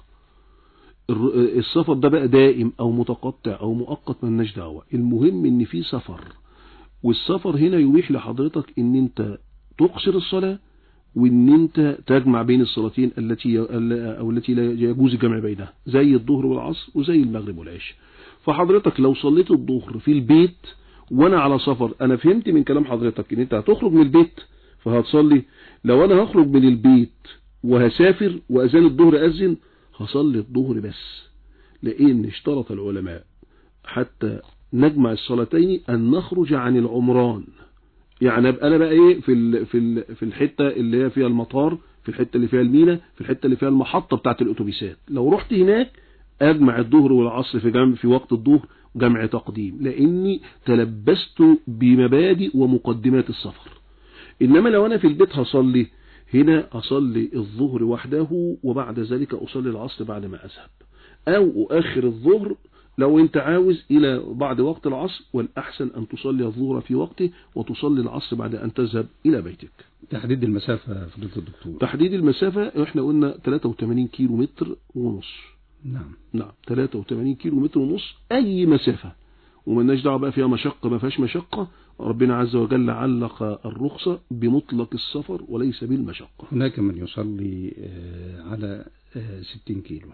S4: الر- السفر ده بقى دائم او متقطع او مؤقت ملناش دعوة المهم ان في سفر والسفر هنا يبيح لحضرتك ان انت تقصر الصلاة وان انت تجمع بين الصلاتين التي او التي لا يجوز الجمع بينها زي الظهر والعصر وزي المغرب والعشاء فحضرتك لو صليت الظهر في البيت وانا على سفر انا فهمت من كلام حضرتك ان انت هتخرج من البيت فهتصلي لو انا هخرج من البيت وهسافر واذان الظهر اذن هصلي الظهر بس لان اشترط العلماء حتى نجمع الصلاتين ان نخرج عن العمران يعني ابقى انا بقى ايه في ال في ال في الحته اللي هي فيها المطار في الحته اللي فيها المينا في الحته اللي فيها المحطه بتاعه الاتوبيسات لو رحت هناك اجمع الظهر والعصر في جمع في وقت الظهر جمع تقديم لاني تلبست بمبادئ ومقدمات السفر انما لو انا في البيت هصلي هنا اصلي الظهر وحده وبعد ذلك اصلي العصر بعد ما اذهب او اؤخر الظهر لو انت عاوز الى بعد وقت العصر والاحسن ان تصلي الظهر في وقته وتصلي العصر بعد ان تذهب الى بيتك
S3: تحديد المسافة فضيلة الدكتور
S4: تحديد المسافة احنا قلنا 83 كيلو متر ونص
S3: نعم
S4: نعم 83 كيلو متر ونص اي مسافة وملناش دعوه بقى فيها مشقة ما فيهاش مشقة ربنا عز وجل علق الرخصة بمطلق السفر وليس بالمشقة
S3: هناك من يصلي آه، على آه، 60 كيلو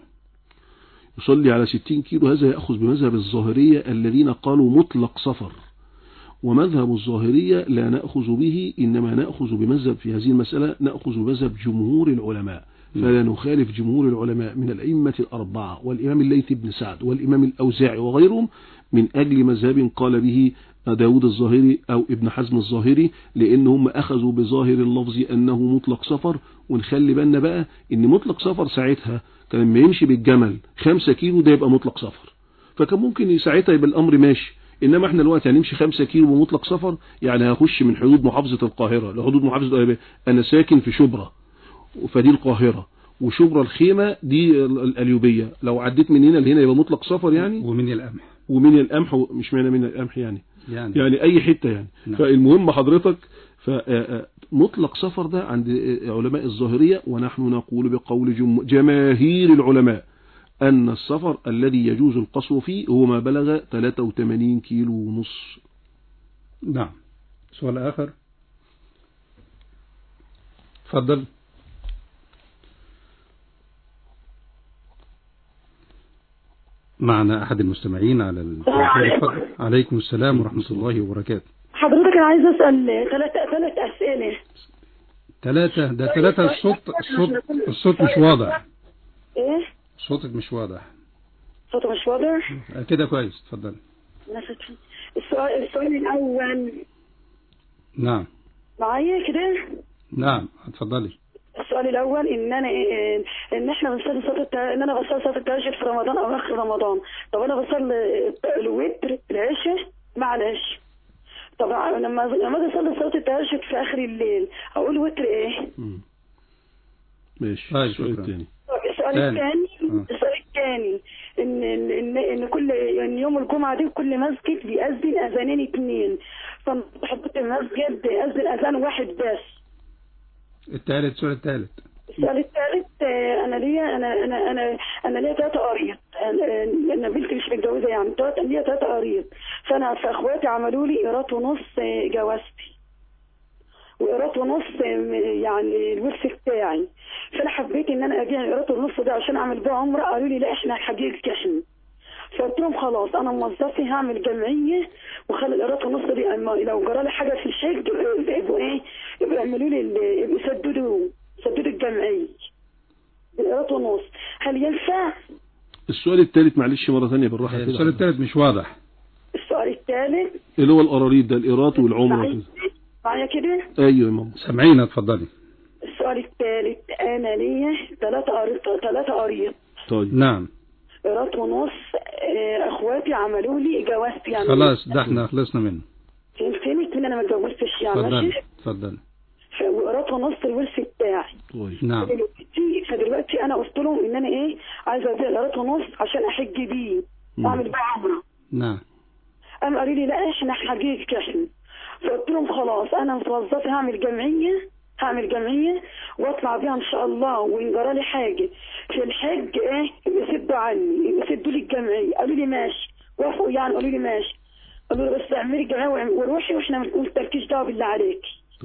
S4: يصلي على 60 كيلو هذا يأخذ بمذهب الظاهرية الذين قالوا مطلق سفر ومذهب الظاهرية لا نأخذ به إنما نأخذ بمذهب في هذه المسألة نأخذ بمذهب جمهور العلماء فلا نخالف جمهور العلماء من الأئمة الأربعة والإمام الليث بن سعد والإمام الأوزاعي وغيرهم من أجل مذهب قال به داود الظاهري أو ابن حزم الظاهري لأنهم أخذوا بظاهر اللفظ أنه مطلق سفر ونخلي بالنا بقى إن مطلق سفر ساعتها كان لما يمشي بالجمل خمسة كيلو ده يبقى مطلق سفر فكان ممكن ساعتها يبقى الأمر ماشي إنما احنا دلوقتي هنمشي خمسة كيلو بمطلق سفر يعني هخش من حدود محافظة القاهرة لحدود محافظة القاهرة أنا ساكن في شبرا فدي القاهرة وشبرا الخيمة دي ال- الأليوبية لو عديت من هنا لهنا يبقى مطلق سفر يعني
S3: ومن القمح
S4: ومن القمح و- مش معنى من القمح يعني
S3: يعني,
S4: يعني اي حتة يعني
S3: نعم.
S4: فالمهم حضرتك فمطلق سفر ده عند علماء الظاهرية ونحن نقول بقول جم- جماهير العلماء أن السفر الذي يجوز القصر فيه هو ما بلغ 83 كيلو ونص
S3: نعم سؤال آخر تفضل معنا أحد المستمعين على ال... تفضل. عليكم السلام ورحمة الله وبركاته
S12: حضرتك انا عايزه اسال ثلاث ثلاث اسئله
S3: ثلاثة ده ثلاثة الصوت الصوت الصوت مش واضح
S12: ايه
S3: صوتك مش واضح
S12: صوته مش واضح
S3: كده كويس تفضل
S12: نفس- السؤال السؤال الاول
S3: نعم
S12: معايا كده
S3: نعم اتفضلي
S12: السؤال الاول ان انا إيه ان احنا بنصلي صلاه الت- ان انا بصلي صلاه التهجد في رمضان او اخر رمضان طب انا بصلي الوتر العشاء مع العشاء طبعا لما لما اجي اصلي صلاه التهجد في اخر الليل اقول وتر ايه
S4: ماشي
S3: طيب،
S4: السؤال
S3: شكرا.
S4: الثاني
S12: السؤال
S3: تاني.
S12: الثاني
S3: آه.
S12: السؤال الثاني ان ان ان, إن كل ان يوم الجمعه دي كل مسجد بيأذن اذانين اثنين فانا حضرت المسجد بيأذن اذان واحد بس
S3: الثالث السؤال الثالث
S12: السؤال الثالث آه، انا ليا انا انا انا انا ليا ثلاثة قريب لان بنتي مش متجوزه يعني تلاتة- ليا ثلاثة قريب فانا فاخواتي عملوا لي ايراد ونص آه، جوازتي وايراد ونص آه، يعني الورث بتاعي فانا حبيت ان انا ابيع الايراد ونص ده عشان اعمل بيه عمره قالوا لي لا احنا هنحججك احنا فقلت لهم خلاص انا موظفي هعمل جمعيه وخلي الايراد ونص دي أما لو جرى لي حاجه في الحج يبقوا- يبقوا ايه يبقوا يعملوا لي ال- يبقوا يسددوا يسددوا الجمعيه بالايراد ونص هل ينفع
S4: السؤال الثالث معلش مرة ثانية بالراحة كده
S3: السؤال الثالث مش واضح
S12: السؤال الثالث
S4: اللي هو القراريط ده الإيرات والعمرة
S12: معايا
S4: كده.
S12: معايا كده
S4: ايوه يا ماما
S3: سامعينا اتفضلي
S12: السؤال الثالث انا ليا ثلاثة قريب ثلاثة قريب
S4: طيب
S3: نعم
S12: قيراط ونص آه، اخواتي عملوا لي جوازتي يعني
S3: خلاص ده احنا خلصنا منه
S12: فهمتني كنت انا ما اتجوزتش يعني
S3: اتفضل
S12: ماشي
S3: اتفضل
S12: ف- وقيراط ونص الورث بتاعي
S3: نعم
S12: فدلوقتي فدلوقتي انا قلت لهم ان انا ايه عايزه ابيع قيراط ونص عشان احج بيه واعمل بيه عمره
S3: نعم
S12: قام قالوا لي لا احنا حقيقة احنا فقلت لهم خلاص انا متوظفه هعمل جمعيه هعمل جمعيه واطلع بيها ان شاء الله وان جرى لي حاجه في الحج ايه يبقى سدوا عني يبقى سدوا لي الجمعيه قالوا لي ماشي وافقوا يعني قالوا لي ماشي قالوا لي بس اعملي الجمعيه وعم- وروحي واحنا ما تركيش دعوه بالله عليك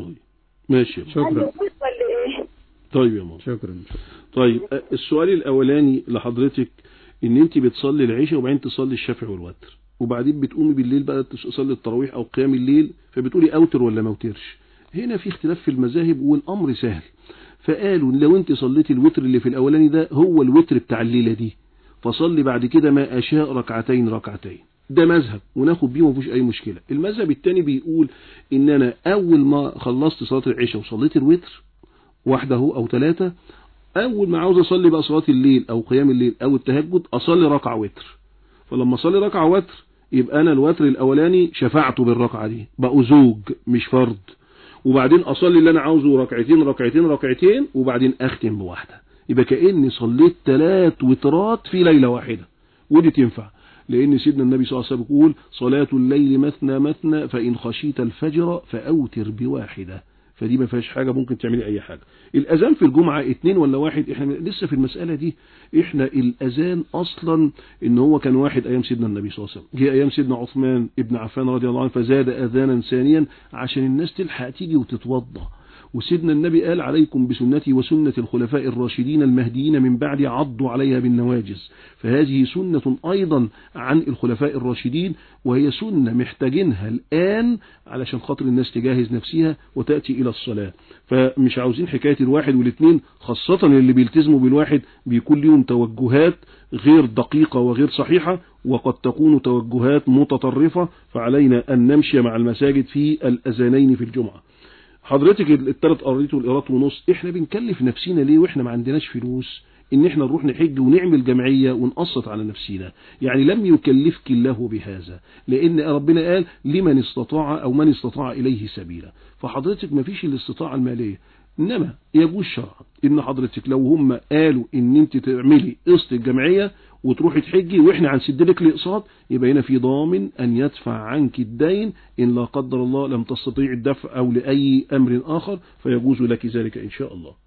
S4: ماشي يا ماما.
S12: قال لي ولا ايه
S4: طيب يا ماما
S3: شكرا
S4: طيب أه، السؤال الاولاني لحضرتك ان انت بتصلي العشاء وبعدين تصلي الشفع والوتر وبعدين بتقومي بالليل بقى تصلي التراويح او قيام الليل فبتقولي اوتر ولا ما اوترش هنا في اختلاف في المذاهب والامر سهل فقالوا إن لو انت صليتي الوتر اللي في الاولاني ده هو الوتر بتاع الليله دي فصلي بعد كده ما اشاء ركعتين ركعتين ده مذهب وناخد بيه مفيش اي مشكله المذهب الثاني بيقول ان انا اول ما خلصت صلاه العشاء وصليت الوتر واحده اهو او ثلاثه اول ما عاوز اصلي بقى صلاه الليل او قيام الليل او التهجد اصلي ركعه وتر فلما اصلي ركعه وتر يبقى انا الوتر الاولاني شفعته بالركعه دي بقوا زوج مش فرض وبعدين اصلي اللي انا عاوزه ركعتين ركعتين ركعتين وبعدين اختم بواحده يبقى كاني صليت ثلاث وترات في ليله واحده ودي تنفع لان سيدنا النبي صلى الله عليه وسلم يقول صلاه الليل مثنى مثنى فان خشيت الفجر فاوتر بواحده فدي ما فيهاش حاجه ممكن تعملي اي حاجه الاذان في الجمعه اتنين ولا واحد احنا لسه في المساله دي احنا الاذان اصلا ان هو كان واحد ايام سيدنا النبي صلى الله عليه وسلم جه ايام سيدنا عثمان ابن عفان رضي الله عنه فزاد اذانا ثانيا عشان الناس تلحق تيجي وتتوضا وسيدنا النبي قال عليكم بسنتي وسنة الخلفاء الراشدين المهديين من بعد عضوا عليها بالنواجز فهذه سنة أيضا عن الخلفاء الراشدين وهي سنة محتاجينها الآن علشان خاطر الناس تجهز نفسها وتأتي إلى الصلاة فمش عاوزين حكاية الواحد والاثنين خاصة اللي بيلتزموا بالواحد بيكون لهم توجهات غير دقيقة وغير صحيحة وقد تكون توجهات متطرفة فعلينا أن نمشي مع المساجد في الأذانين في الجمعة حضرتك الثلاث قريت والقيراط ونص احنا بنكلف نفسينا ليه واحنا ما عندناش فلوس ان احنا نروح نحج ونعمل جمعية ونقسط على نفسينا يعني لم يكلفك الله بهذا لان ربنا قال لمن استطاع او من استطاع اليه سبيلا فحضرتك ما فيش الاستطاعة المالية انما يجوز شرعا ان حضرتك لو هم قالوا ان انت تعملي قسط الجمعية وتروحي تحجي واحنا هنسد لك الاقساط يبقى هنا في ضامن ان يدفع عنك الدين ان لا قدر الله لم تستطيع الدفع او لاي امر اخر فيجوز لك ذلك ان شاء الله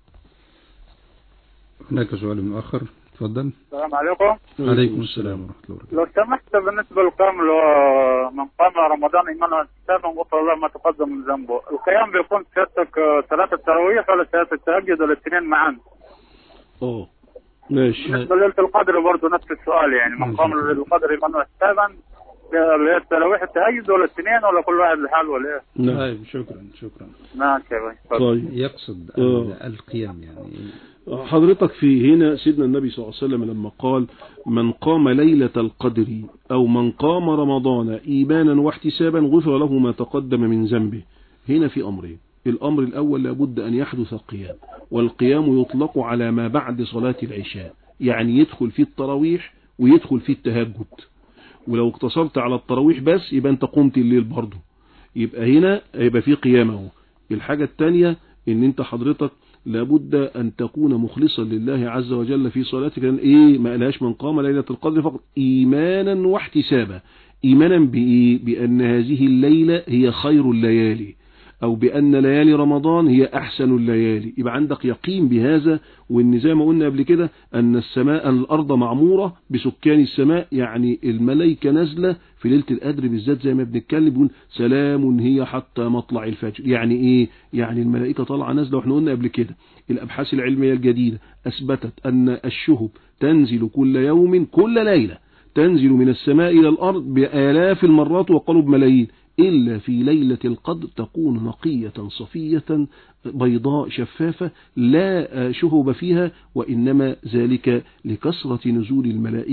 S3: هناك سؤال مؤخر تفضل
S13: السلام عليكم
S3: عليكم السلام ورحمة الله وبركاته
S13: لو سمحت بالنسبة للقيام اللي هو من قام رمضان إيمانا واحتسابا غفر الله ما تقدم من ذنبه القيام بيكون سيادتك آه، ثلاثة تراويح ولا ثلاثة التهجد ولا الاثنين معا
S4: اه ماشي
S13: بالنسبة ليلة القدر برضه نفس السؤال يعني من قام ليلة القدر إيمانا واحتسابا آه، اللي هي التراويح التهجد ولا الاثنين ولا كل واحد لحاله ولا ايه؟
S4: نعم.
S3: طيب شكرا شكرا
S13: ماشي يا باشا
S4: طيب
S3: يقصد
S4: آه.
S3: ال- القيام يعني
S4: حضرتك في هنا سيدنا النبي صلى الله عليه وسلم لما قال من قام ليلة القدر أو من قام رمضان إيمانا واحتسابا غفر له ما تقدم من ذنبه هنا في أمرين الأمر الأول لابد أن يحدث القيام والقيام يطلق على ما بعد صلاة العشاء يعني يدخل في التراويح ويدخل في التهجد ولو اقتصرت على التراويح بس يبقى أنت قمت الليل برضه يبقى هنا يبقى في قيامه الحاجة الثانية ان انت حضرتك لابد ان تكون مخلصا لله عز وجل في صلاتك لان ايه ما قالهاش من قام ليلة القدر فقط ايمانا واحتسابا ايمانا بايه بان هذه الليلة هي خير الليالي او بان ليالي رمضان هي احسن الليالي يبقى عندك يقين بهذا وان زي ما قلنا قبل كده ان السماء الارض معمورة بسكان السماء يعني الملائكة نازلة في ليلة القدر بالذات زي ما بنتكلم بيقول سلام هي حتى مطلع الفجر يعني ايه يعني الملائكة طالعة نازلة واحنا قلنا قبل كده الابحاث العلمية الجديدة اثبتت ان الشهب تنزل كل يوم كل ليلة تنزل من السماء إلى الأرض بآلاف المرات وقالوا بملايين إلا في ليلة القدر تكون نقية صفية بيضاء شفافة لا شهب فيها وإنما ذلك لكثرة نزول الملائكة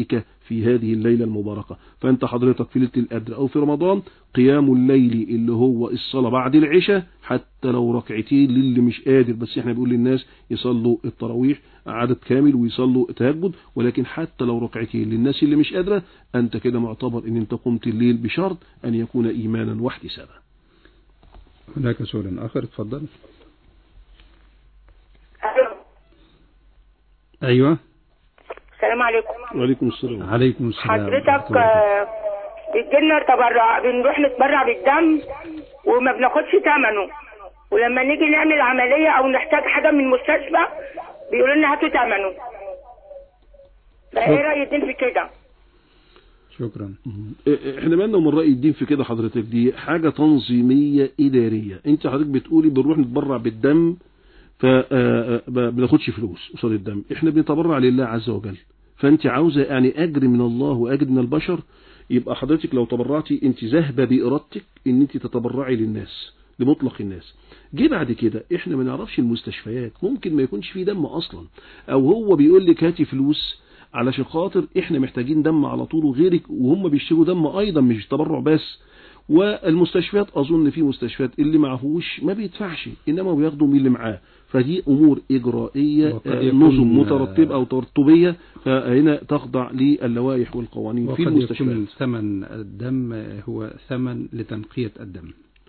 S4: في هذه الليلة المباركة فأنت حضرتك في ليلة القدر أو في رمضان قيام الليل اللي هو الصلاة بعد العشاء حتى لو ركعتين للي مش قادر بس احنا بنقول للناس يصلوا التراويح عدد كامل ويصلوا تهجد ولكن حتى لو ركعتين للناس اللي مش قادرة أنت كده معتبر أن أنت قمت الليل بشرط أن يكون إيمانا واحتسابا
S3: هناك سؤال آخر اتفضل أيوة
S14: السلام عليكم
S4: وعليكم السلام
S3: عليكم السلام
S14: حضرتك آه، بتجيلنا تبرع بنروح نتبرع بالدم وما بناخدش ثمنه ولما نيجي نعمل عملية او نحتاج حاجة من المستشفى بيقولوا لنا هاتوا ثمنه فايه رأي الدين في كده؟
S3: شكرا
S4: احنا مالنا من رأي الدين في كده حضرتك دي حاجة تنظيمية إدارية انت حضرتك بتقولي بنروح نتبرع بالدم فما بناخدش فلوس قصاد الدم احنا بنتبرع لله عز وجل فانت عاوزة يعني اجر من الله واجر من البشر يبقى حضرتك لو تبرعتي انت ذاهبه بارادتك ان انت تتبرعي للناس لمطلق الناس جه بعد كده احنا ما نعرفش المستشفيات ممكن ما يكونش فيه دم اصلا او هو بيقول لك هاتي فلوس علشان خاطر احنا محتاجين دم على طول وغيرك وهم بيشتروا دم ايضا مش تبرع بس والمستشفيات اظن في مستشفيات اللي معهوش ما بيدفعش انما بياخدوا من اللي معاه فدي امور اجرائيه
S3: وقد
S4: آه،
S3: يكون-
S4: نظم مترتبه او ترتبيه فهنا تخضع للوائح والقوانين في
S3: وقد يكون
S4: المستشفيات
S3: ثمن الدم هو ثمن لتنقية الدم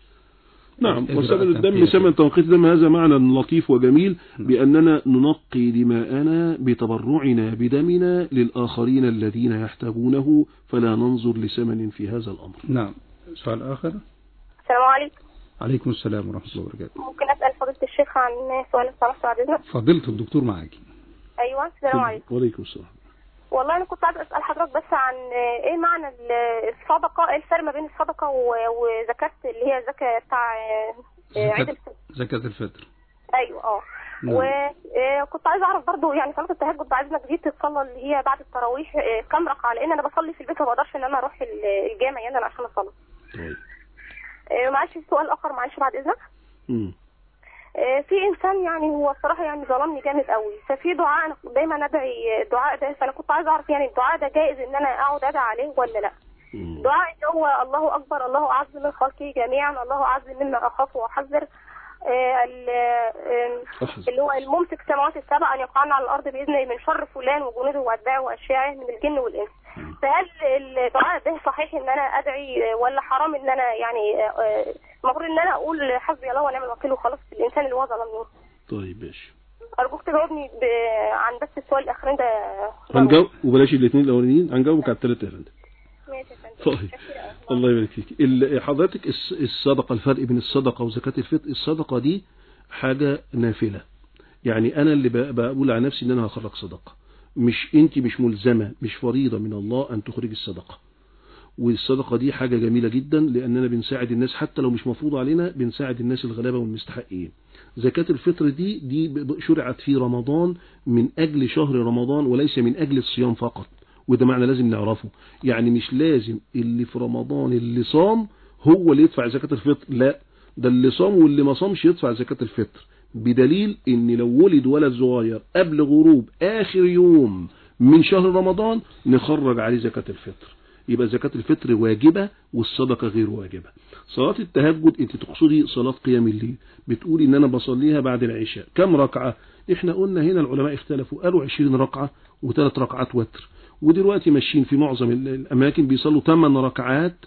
S4: نعم
S3: إجراء
S4: وثمن الدم
S3: تنقية.
S4: ثمن تنقية الدم هذا معنى لطيف وجميل بأننا ننقي دماءنا بتبرعنا بدمنا للآخرين الذين يحتاجونه فلا ننظر لثمن في هذا الأمر
S3: نعم سؤال آخر
S15: السلام عليكم
S3: عليكم السلام ورحمة الله وبركاته
S15: ممكن اسال فضيله الشيخ عن سؤال الصلاه بعد اذنك
S3: فضيلة الدكتور معك
S15: ايوه السلام عليكم
S4: وعليكم السلام
S15: والله انا كنت عايزه اسال حضرتك بس عن آه، ايه معنى ال- الصدقه ايه الفرق ما بين الصدقه و- وزكاه اللي هي زكاه بتاع آه، آه، عيد
S3: زكاة,
S15: الفطر
S3: زكاة الفطر
S15: ايوه اه
S3: نعم.
S15: وكنت عايزه اعرف برضو يعني صلاه التهجد بعد اذنك دي بتتصلى اللي هي بعد التراويح آه، كام ركعه لان انا بصلي في البيت ما بقدرش ان انا اروح ال- الجامع يعني عشان اصلي
S4: طيب
S15: آه، معلش في سؤال اخر معلش بعد اذنك
S4: مم.
S15: آه، في انسان يعني هو الصراحه يعني ظلمني جامد قوي ففي دعاء انا دايما ادعي الدعاء ده فانا كنت عايزه اعرف يعني الدعاء ده جائز ان انا اقعد ادعي عليه ولا لا دعاء اللي هو الله اكبر الله اعز من خلقه جميعا الله اعز مما اخاف واحذر آه، ال- آه، اللي هو الممسك السماوات السبع ان يقعن على الارض باذنه من شر فلان وجنوده واتباعه واشياعه من الجن والانس فهل الدعاء ده صحيح ان انا ادعي آه، ولا حرام ان انا يعني آه، آه، المفروض ان انا اقول حسبي الله ونعم الوكيل وخلاص في الانسان اللي هو ظلمني
S4: طيب ماشي
S15: ارجوك تجاوبني ب... عن بس السؤال الاخرين ده
S4: هنجاوب وبلاش الاثنين الاولانيين هنجاوبك على الثلاثه يا فندم
S15: ماشي يا فندم.
S4: طيب الله يبارك فيك ال- حضرتك الس- الصدقة الفرق بين الصدقة وزكاة الفطر الصدقة دي حاجة نافلة يعني أنا اللي ب- بقول على نفسي إن أنا هخرج صدقة مش أنت مش ملزمة مش فريضة من الله أن تخرج الصدقة والصدقة دي حاجة جميلة جدا لأننا بنساعد الناس حتى لو مش مفروض علينا بنساعد الناس الغلابة والمستحقين زكاة الفطر دي دي ب- شرعت في رمضان من أجل شهر رمضان وليس من أجل الصيام فقط وده معنى لازم نعرفه يعني مش لازم اللي في رمضان اللي صام هو اللي يدفع زكاة الفطر لا ده اللي صام واللي ما صامش يدفع زكاة الفطر بدليل ان لو ولد ولد صغير قبل غروب اخر يوم من شهر رمضان نخرج عليه زكاة الفطر يبقى زكاة الفطر واجبة والصدقة غير واجبة صلاة التهجد انت تقصدي صلاة قيام الليل بتقولي ان انا بصليها بعد العشاء كم ركعة احنا قلنا هنا العلماء اختلفوا قالوا 20 ركعة وثلاث ركعات وتر ودلوقتي ماشيين في معظم ال- الاماكن بيصلوا 8 ركعات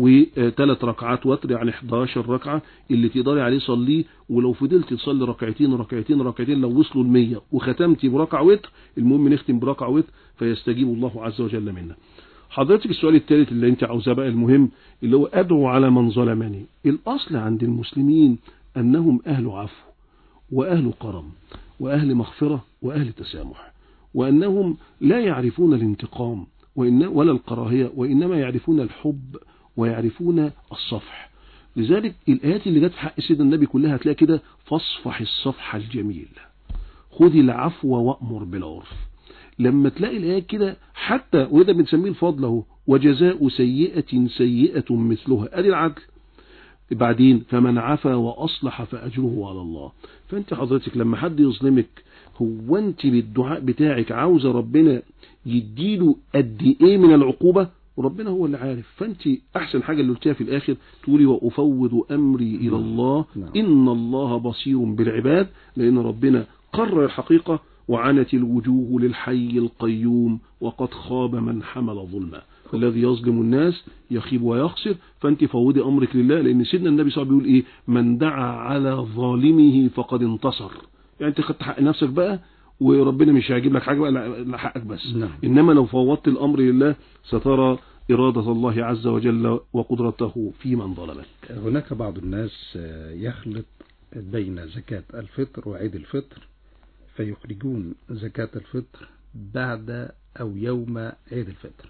S4: وثلاث ركعات وتر يعني 11 ركعة اللي تقدري عليه صليه ولو فضلت تصلي ركعتين ركعتين ركعتين لو وصلوا المية وختمتي بركعة وتر المهم نختم بركعة وتر فيستجيب الله عز وجل منا حضرتك السؤال الثالث اللي انت عاوزاه بقى المهم اللي هو ادعو على من ظلمني الاصل عند المسلمين انهم اهل عفو واهل كرم واهل مغفرة واهل تسامح وانهم لا يعرفون الانتقام وإن ولا الكراهية وانما يعرفون الحب ويعرفون الصفح لذلك الايات اللي جت في حق سيدنا النبي كلها هتلاقي كده فاصفح الصفح الجميل خذ العفو وامر بالعرف لما تلاقي الآيات كده حتى وده بنسميه الفضل اهو وجزاء سيئة سيئة مثلها ادي العدل بعدين فمن عفا وأصلح فأجره على الله فأنت حضرتك لما حد يظلمك هو انت بالدعاء بتاعك عاوزة ربنا يديله قد ايه من العقوبة وربنا هو اللي عارف فانت احسن حاجة اللي قلتيها في الاخر تقولي وافوض امري الى الله ان الله بصير بالعباد لان ربنا قرر الحقيقة وعنت الوجوه للحي القيوم وقد خاب من حمل ظلما الذي يظلم الناس يخيب ويخسر فانت فوضي امرك لله لان سيدنا النبي صلى الله عليه وسلم بيقول ايه من دعا على ظالمه فقد انتصر يعني انت خدت حق نفسك بقى وربنا مش هيجيب لك حاجه بقى لا حقك بس
S3: نعم.
S4: انما لو فوضت الامر لله سترى إرادة الله عز وجل وقدرته في من ظلمك
S3: هناك بعض الناس يخلط بين زكاة الفطر وعيد الفطر فيخرجون زكاة الفطر بعد أو يوم عيد الفطر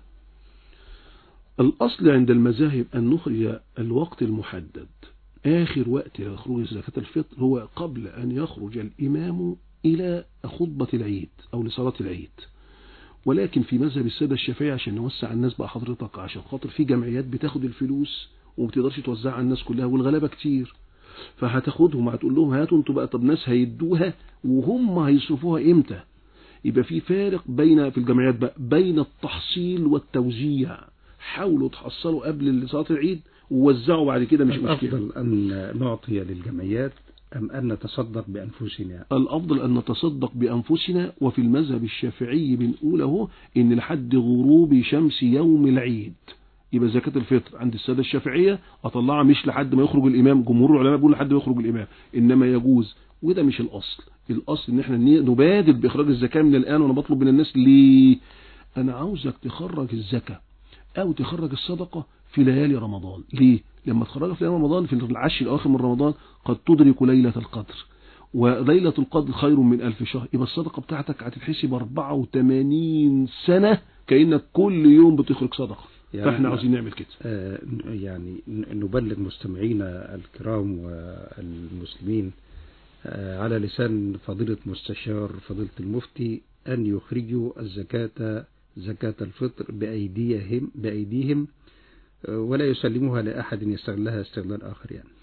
S4: الأصل عند المذاهب أن نخرج الوقت المحدد آخر وقت لخروج زكاة الفطر هو قبل أن يخرج الإمام إلى خطبة العيد أو لصلاة العيد ولكن في مذهب السادة الشافعي عشان نوسع الناس بقى حضرتك عشان خاطر في جمعيات بتاخد الفلوس وما بتقدرش توزعها على الناس كلها والغلابة كتير فهتاخدهم هتقول لهم هاتوا انتوا بقى طب ناس هيدوها وهم هيصرفوها امتى يبقى في فارق بين في الجمعيات بقى بين التحصيل والتوزيع حاولوا تحصلوا قبل صلاة العيد ووزعوا بعد كده مش مشكلة
S3: الأفضل أن نعطي للجمعيات أم أن نتصدق بأنفسنا
S4: الأفضل أن نتصدق بأنفسنا وفي المذهب الشافعي بنقول اهو إن لحد غروب شمس يوم العيد يبقى زكاة الفطر عند السادة الشافعية أطلعها مش لحد ما يخرج الإمام جمهور العلماء بيقول لحد ما يخرج الإمام إنما يجوز وده مش الأصل الأصل إن احنا نبادل بإخراج الزكاة من الآن وأنا بطلب من الناس ليه أنا عاوزك تخرج الزكاة أو تخرج الصدقة في ليالي رمضان ليه لما تخرجها في ليالي رمضان في العشر الأواخر من رمضان قد تدرك ليلة القدر وليلة القدر خير من ألف شهر يبقى الصدقة بتاعتك هتتحسب 84 سنة كأنك كل يوم بتخرج صدقة يعني فاحنا عاوزين نعمل كده
S3: آه يعني نبلغ مستمعينا الكرام والمسلمين آه على لسان فضيلة مستشار فضيلة المفتي أن يخرجوا الزكاة زكاة الفطر بأيديهم بأيديهم ولا يسلموها لأحد يستغلها استغلال آخر يعني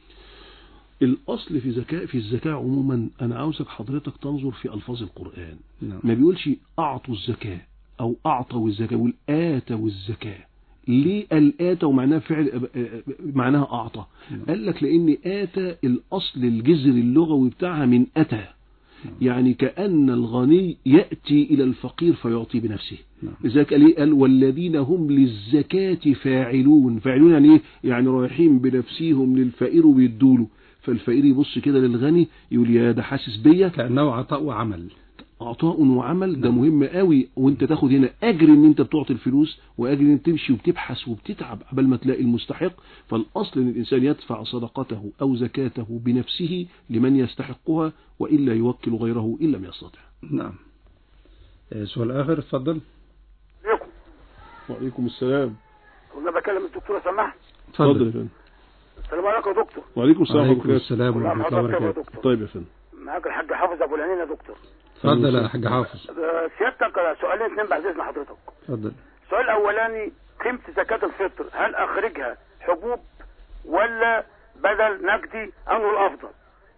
S4: الأصل في زكاة في الزكاة عموما أنا عاوزك حضرتك تنظر في ألفاظ القرآن
S3: نعم.
S4: ما بيقولش أعطوا الزكاة أو أعطوا الزكاة بيقول آتوا الزكاة ليه الآتى ومعناها فعل معناها أعطى
S3: نعم.
S4: قال لك لأن آتى الأصل الجذر اللغوي بتاعها من أتى يعني كأن الغني يأتي إلى الفقير فيعطي بنفسه
S3: نعم.
S4: لذلك قال, قال والذين هم للزكاة فاعلون فاعلون يعني إيه يعني رايحين بنفسهم للفقير وبيدوله فالفقير يبص كده للغني يقول يا ده حاسس بيا
S3: كأنه عطاء وعمل
S4: عطاء وعمل ده مهم قوي وانت تاخد هنا اجر ان انت بتعطي الفلوس واجر ان انت تمشي وبتبحث وبتتعب قبل ما تلاقي المستحق فالاصل ان الانسان يدفع صدقته او زكاته بنفسه لمن يستحقها والا يوكل غيره ان لم يستطع
S3: نعم سؤال اخر اتفضل
S4: وعليكم السلام
S16: كنا بكلم الدكتوره سماح
S4: اتفضل يا فندم
S16: السلام عليكم يا دكتور
S4: وعليكم السلام
S3: وعليكم السلام
S16: كل عام
S3: ورحمة الله
S16: وحضرتك يا
S3: وبركاته
S16: دكتور
S4: طيب يا فندم
S16: معاك الحاج حافظ ابو العينين يا دكتور
S3: اتفضل يا حاج حافظ
S16: آه، سيادتك سؤالين اثنين بعد اذن حضرتك
S3: اتفضل
S16: السؤال الاولاني قيمه زكاه الفطر هل اخرجها حبوب ولا بدل نقدي انه الافضل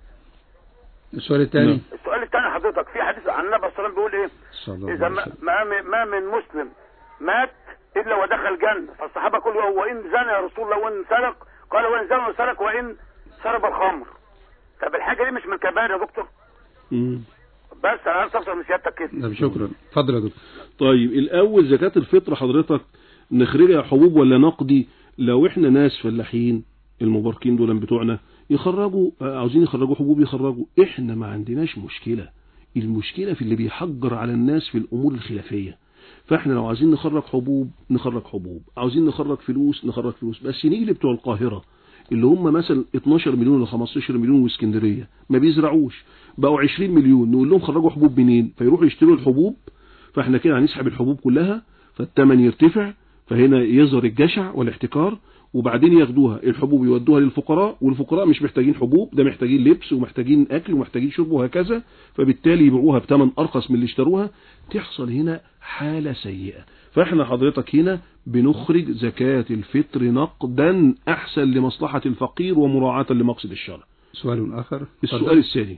S3: السؤال الثاني
S16: السؤال الثاني حضرتك في حديث عن النبي صلى الله عليه وسلم بيقول ايه
S3: صلى الله
S16: اذا
S3: عليه
S16: ما,
S3: وسلم
S16: ما, من- ما من مسلم مات الا ودخل جنه فالصحابه كلهم وان زنى يا رسول الله وان سرق قال وان زنى وسرق وان شرب الخمر طب الحاجه دي مش من الكبائر يا دكتور
S4: مم.
S16: بس انا عايز افصل من سيادتك كده
S3: نعم شكرا اتفضل يا دكتور
S4: طيب الأول زكاة الفطر حضرتك نخرجها حبوب ولا نقدي لو احنا ناس فلاحين المباركين دول بتوعنا يخرجوا آه، عاوزين يخرجوا حبوب يخرجوا احنا ما عندناش مشكلة المشكلة في اللي بيحجر على الناس في الأمور الخلافية فاحنا لو عايزين نخرج حبوب نخرج حبوب عاوزين نخرج فلوس نخرج فلوس بس نيجي لبتوع القاهرة اللي هم مثلا 12 مليون ولا 15 مليون واسكندرية ما بيزرعوش بقوا 20 مليون نقول لهم خرجوا حبوب منين فيروحوا يشتروا الحبوب فاحنا كده هنسحب الحبوب كلها فالثمن يرتفع فهنا يظهر الجشع والاحتكار وبعدين ياخدوها الحبوب يودوها للفقراء والفقراء مش محتاجين حبوب ده محتاجين لبس ومحتاجين اكل ومحتاجين شرب وهكذا فبالتالي يبيعوها بثمن ارخص من اللي اشتروها تحصل هنا حالة سيئة فاحنا حضرتك هنا بنخرج زكاة الفطر نقدا احسن لمصلحة الفقير ومراعاة لمقصد الشرع
S3: سؤال اخر
S4: السؤال الثاني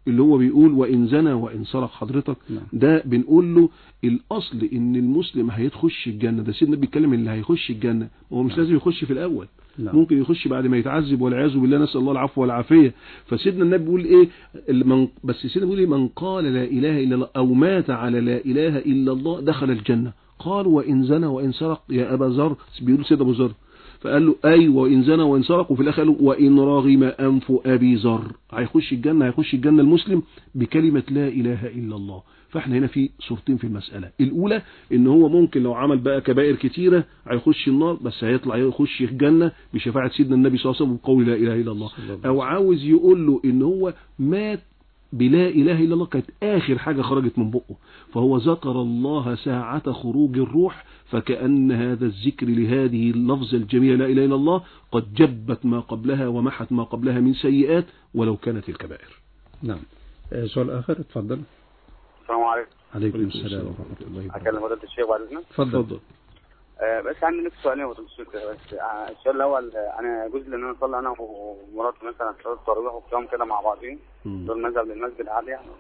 S4: اللي هو بيقول وإن زنى وإن سرق حضرتك
S3: نعم.
S4: ده بنقول له الأصل إن المسلم هيخش الجنة ده سيدنا بيتكلم اللي هيخش الجنة هو مش لازم يخش في الأول
S3: نعم.
S4: ممكن يخش بعد ما يتعذب والعياذ بالله نسأل الله العفو والعافية فسيدنا النبي بيقول ايه من بس سيدنا بيقول ايه من قال لا اله الا الله او مات على لا اله الا الله دخل الجنة قال وان زنى وان سرق يا ابا ذر بيقول سيدنا ابو ذر فقال له اي وان زنى وان سرق وفي الاخر قال له وان رغم انف ابي ذر هيخش الجنة هيخش الجنة المسلم بكلمة لا اله الا الله فاحنا هنا في صورتين في المسألة الأولى إن هو ممكن لو عمل بقى كبائر كتيرة هيخش النار بس هيطلع يخش الجنة بشفاعة سيدنا النبي صلى الله عليه وسلم بقول لا إله إلا الله أو عاوز يقول له إن هو مات بلا إله إلا الله كانت آخر حاجة خرجت من بقه فهو ذكر الله ساعة خروج الروح فكأن هذا الذكر لهذه اللفظة الجميلة لا إله إلا الله قد جبت ما قبلها ومحت ما قبلها من سيئات ولو كانت الكبائر
S3: نعم آه، سؤال آخر اتفضل
S17: السلام عليكم
S3: عليكم السلام ورحمة الله وبركاته
S17: اكلم فضيله الشيخ بعد اذنك
S3: اتفضل
S17: آه بس عندي نفس سؤالين يا فضيله الشيخ بس آه السؤال الاول آه انا يجوز لي ان انا اصلي انا ومراتي مثلا صلاه التراويح والقيام كده مع بعضين دول مذهب للمسجد عادي يعني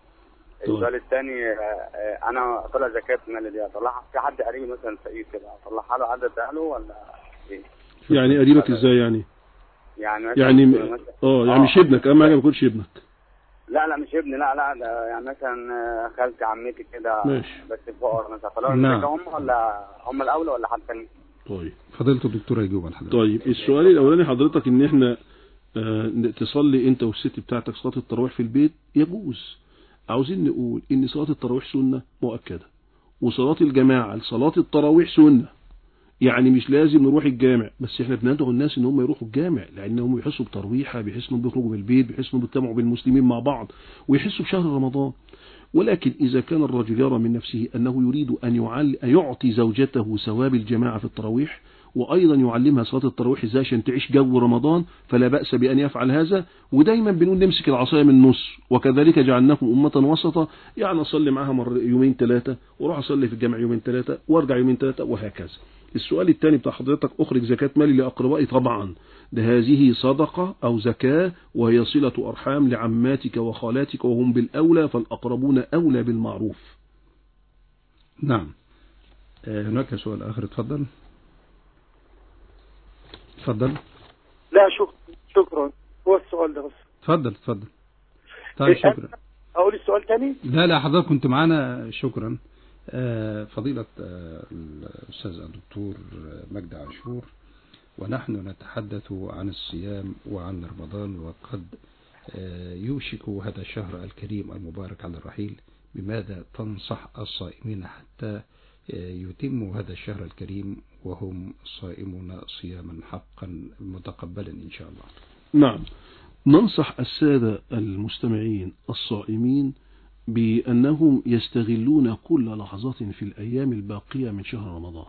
S17: السؤال الثاني آه آه انا اطلع زكاه المال دي اطلعها في حد قريب مثلا فقير كده اطلعها له عدد اهله ولا ايه؟
S4: يعني قريبك ازاي يعني
S17: يعني مثلا
S4: يعني
S17: مثلا-
S4: اه يعني مش ابنك اهم حاجه ما يكونش ابنك
S17: لا لا مش ابني لا لا ده يعني مثلا آه، خالتي عمتي كده
S4: ماشي.
S17: بس فقراء مثلا فلو
S3: نعم.
S17: هم ولا هم الاولى ولا حد ثاني؟
S4: طيب
S3: فضيلة الدكتور هيجاوب على حضرتك
S4: طيب السؤال الاولاني حضرتك ان احنا آه، تصلي انت والست بتاعتك صلاه التراويح في البيت يجوز عاوزين نقول ان صلاه التراويح سنه مؤكده وصلاه الجماعه صلاه التراويح سنه يعني مش لازم نروح الجامع بس احنا بندعو الناس ان هم يروحوا الجامع لانهم بيحسوا بترويحه بيحسوا انهم بيخرجوا من البيت بيحسوا انهم بيجتمعوا بالمسلمين مع بعض ويحسوا بشهر رمضان ولكن إذا كان الرجل يرى من نفسه أنه يريد أن يعل... أن يعطي زوجته ثواب الجماعة في التراويح وأيضا يعلمها صلاة التراويح إزاي عشان تعيش جو رمضان فلا بأس بأن يفعل هذا ودايما بنقول نمسك العصاية من النص وكذلك جعلناكم أمة وسطا يعني أصلي معاها مر يومين ثلاثة وأروح أصلي في الجامع يومين ثلاثة وأرجع يومين ثلاثة وهكذا السؤال الثاني بتاع حضرتك أخرج زكاة مالي لأقربائي طبعا ده هذه صدقة أو زكاة وهي صلة أرحام لعماتك وخالاتك وهم بالأولى فالأقربون أولى بالمعروف
S3: نعم آه، هناك سؤال آخر اتفضل اتفضل
S18: لا شكرا شكرا هو السؤال ده بس
S3: اتفضل اتفضل طيب
S18: إيه،
S3: شكرا
S18: اقول السؤال تاني
S3: لا لا حضرتك كنت معانا شكرا آه، فضيلة آه، الأستاذ الدكتور مجدي عاشور ونحن نتحدث عن الصيام وعن رمضان وقد آه، يوشك هذا الشهر الكريم المبارك على الرحيل بماذا تنصح الصائمين حتى آه، يتموا هذا الشهر الكريم وهم صائمون صياما حقا متقبلا إن شاء الله
S4: نعم ننصح السادة المستمعين الصائمين بأنهم يستغلون كل لحظة في الأيام الباقية من شهر رمضان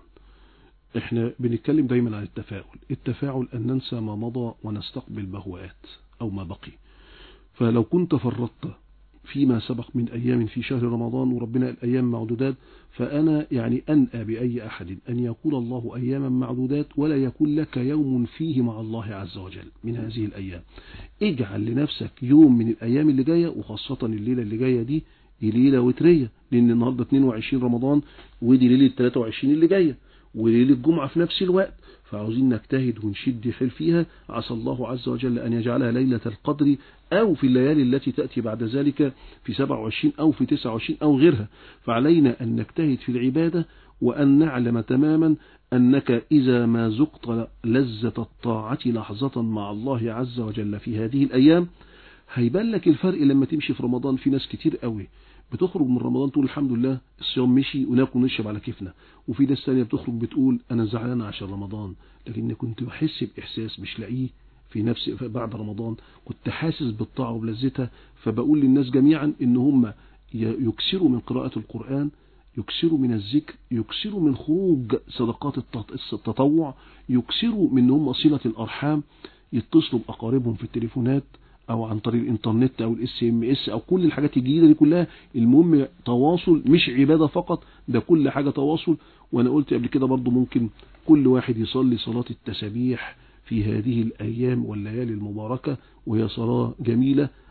S4: احنا بنتكلم دايما عن التفاؤل التفاؤل أن ننسى ما مضى ونستقبل بهوات أو ما بقي فلو كنت فرطت فيما سبق من أيام في شهر رمضان وربنا الأيام معدودات فأنا يعني أنأى بأي أحد أن يقول الله أياما معدودات ولا يكون لك يوم فيه مع الله عز وجل من هذه الأيام اجعل لنفسك يوم من الأيام اللي جاية وخاصة الليلة اللي جاية دي دي ليلة وترية لأن النهاردة 22 رمضان ودي ليلة 23 اللي جاية وليلة الجمعة في نفس الوقت فعاوزين نجتهد ونشد حيل فيها عسى الله عز وجل أن يجعلها ليلة القدر أو في الليالي التي تأتي بعد ذلك في 27 أو في 29 أو غيرها فعلينا أن نجتهد في العبادة وأن نعلم تماما أنك إذا ما ذقت لذة الطاعة لحظة مع الله عز وجل في هذه الأيام هيبان لك الفرق لما تمشي في رمضان في ناس كتير قوي بتخرج من رمضان تقول الحمد لله الصيام مشي وناكل ونشرب على كيفنا وفي ناس ثانيه بتخرج بتقول انا زعلان عشان رمضان لكن كنت بحس باحساس مش لاقيه في نفسي بعد رمضان كنت حاسس بالطاعه وبلذتها فبقول للناس جميعا ان هم يكسروا من قراءه القران يكسروا من الذكر يكسروا من خروج صدقات التطوع يكسروا من ان هم صله الارحام يتصلوا باقاربهم في التليفونات او عن طريق الانترنت او الاس ام اس او كل الحاجات الجديده دي كلها المهم تواصل مش عباده فقط ده كل حاجه تواصل وانا قلت قبل كده برضو ممكن كل واحد يصلي صلاه التسابيح في هذه الايام والليالي المباركه وهي صلاه جميله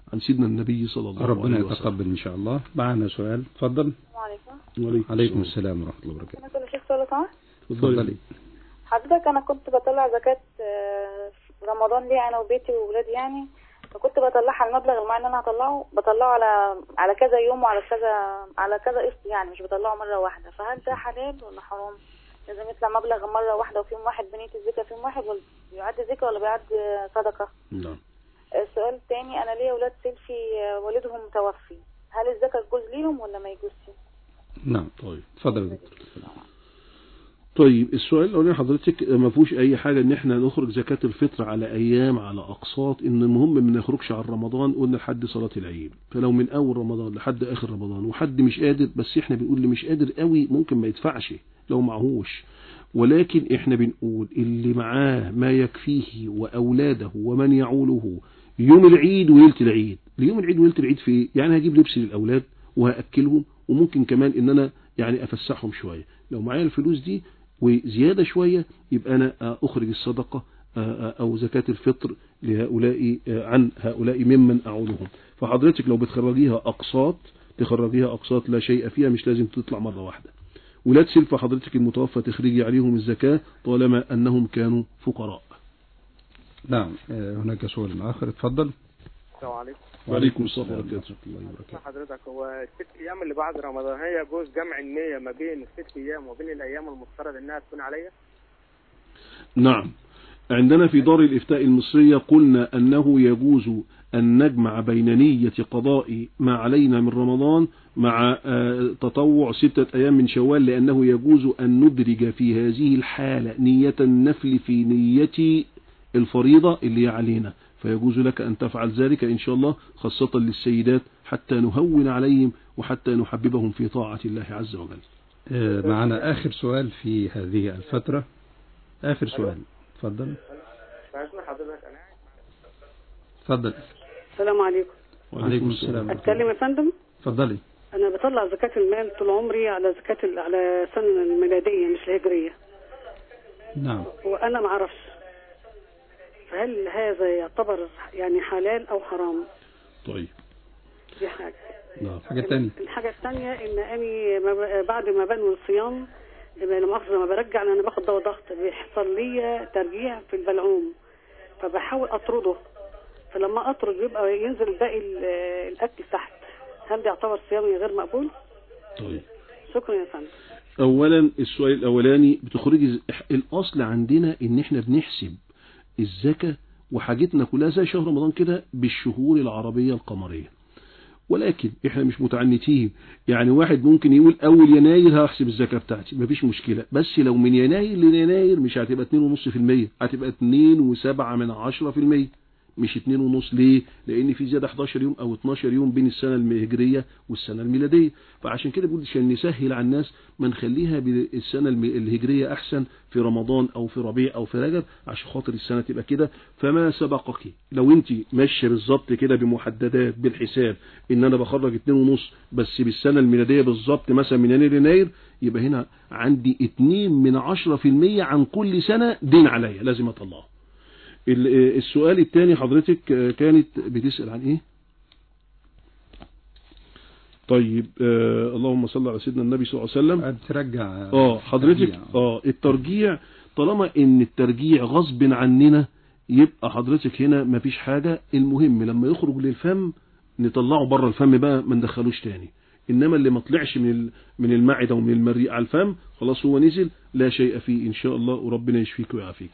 S4: عن سيدنا النبي صلى الله
S3: ربنا
S4: عليه وسلم
S3: يتقبل إن شاء الله معنا سؤال تفضل
S19: السلام عليكم
S4: وعليكم
S3: عليكم السلام ورحمة الله وبركاته
S19: انا كل شيخ سؤال سمحت
S3: تفضلي
S19: حضرتك انا كنت بطلع زكاة آه، في رمضان ليه انا وبيتي وولادي يعني فكنت بطلعها المبلغ المعين اللي انا هطلعه بطلعه على على كذا يوم وعلى كذا على كذا قسط يعني مش بطلعه مرة واحدة فهل ده حلال ولا حرام؟ لازم يطلع مبلغ مرة واحدة وفي يوم واحد بنية الزكاة في يوم واحد ولا بيعد زكاة ولا بيعد صدقة؟
S4: نعم
S19: السؤال الثاني انا ليا ولاد سيلفي آه، والدهم متوفي هل الزكاة تجوز ليهم ولا ما يجوزش؟
S3: نعم
S4: طيب
S3: تفضل يا دكتور
S4: طيب السؤال الاولاني حضرتك ما فيهوش اي حاجه ان احنا نخرج زكاه الفطر على ايام على اقساط ان المهم ما نخرجش على رمضان قلنا لحد صلاه العيد فلو من اول رمضان لحد اخر رمضان وحد مش قادر بس احنا بنقول اللي مش قادر قوي ممكن ما يدفعش لو معهوش ولكن احنا بنقول اللي معاه ما يكفيه واولاده ومن يعوله يوم العيد وليله العيد ليوم العيد وليله العيد في إيه؟ يعني هجيب لبس للاولاد وهاكلهم وممكن كمان ان انا يعني افسحهم شويه لو معايا الفلوس دي وزيادة شوية يبقى أنا أخرج الصدقة أو زكاة الفطر لهؤلاء عن هؤلاء ممن أعولهم فحضرتك لو بتخرجيها أقساط تخرجيها أقساط لا شيء فيها مش لازم تطلع مرة واحدة ولاد سلفة حضرتك المتوفى تخرجي عليهم الزكاة طالما أنهم كانوا فقراء
S3: نعم آه، هناك سؤال آخر اتفضل
S20: السلام عليكم
S4: وعليكم السلام ورحمة الله
S20: بسم حضرتك هو الست ايام اللي بعد رمضان هي يجوز جمع النية ما بين الست ايام وبين الايام المفترض انها تكون عليا
S4: نعم عندنا في دار الإفتاء المصرية قلنا أنه يجوز أن نجمع بين نية قضاء ما علينا من رمضان مع آه، تطوع ستة أيام من شوال لأنه يجوز أن ندرج في هذه الحالة نية النفل في نية الفريضة اللي علينا فيجوز لك أن تفعل ذلك إن شاء الله خاصة للسيدات حتى نهون عليهم وحتى نحببهم في طاعة الله عز وجل
S3: آه، معنا آخر سؤال في هذه الفترة آخر سؤال تفضل
S20: فاسمع حضرتك انا
S3: تفضل
S21: السلام عليكم
S3: وعليكم السلام
S21: اتكلم يا فندم
S3: تفضلي
S21: انا بطلع زكاة المال طول عمري على زكاة ال- على السنة الميلادية مش الهجرية
S3: نعم
S21: وانا ما اعرفش فهل هذا يعتبر يعني حلال او حرام
S4: طيب
S21: دي حاجة
S4: نعم
S3: حاجة تانية
S21: الحاجة الثانية ان اني ما ب- بعد ما بنوي الصيام يبقى لا مؤاخذة لما برجع لأن انا باخد دواء ضغط بيحصل لي ترجيع في البلعوم فبحاول اطرده فلما اطرد يبقى ينزل باقي ال- الاكل تحت هل ده يعتبر صيامي غير مقبول؟
S4: طيب
S21: شكرا يا فندم
S4: اولا السؤال الاولاني بتخرجي ز- الاصل عندنا ان احنا بنحسب الزكاة وحاجتنا كلها زي شهر رمضان كده بالشهور العربية القمرية ولكن احنا مش متعنتين يعني واحد ممكن يقول اول يناير هحسب الزكاة بتاعتي مفيش مشكلة بس لو من يناير ليناير مش هتبقى 2.5% هتبقى 2.7 من 10% مش 2.5 ليه لان في زيادة 11 يوم او 12 يوم بين السنة الهجرية والسنة الميلادية فعشان كده بقول عشان نسهل على الناس ما نخليها بالسنة الم- الهجرية احسن في رمضان او في ربيع او في رجب عشان خاطر السنة تبقى كده فما سبقك لو انت ماشيه بالظبط كده بمحددات بالحساب ان انا بخرج 2.5 بس بالسنة الميلادية بالظبط مثلا من يناير ليناير يبقى هنا عندي 2 من 10% عن كل سنة دين عليا لازم اطلعه ال- آه، السؤال الثاني حضرتك آه، كانت بتسأل عن ايه طيب آه اللهم صل على سيدنا النبي صلى الله عليه وسلم
S3: ترجع
S4: اه حضرتك اه الترجيع طالما ان الترجيع غصب عننا يبقى حضرتك هنا مفيش حاجة المهم لما يخرج للفم نطلعه بره الفم بقى ما ندخلوش تاني انما اللي ما طلعش من ال- من المعده ومن المريء على الفم خلاص هو نزل لا شيء فيه ان شاء الله وربنا يشفيك ويعافيك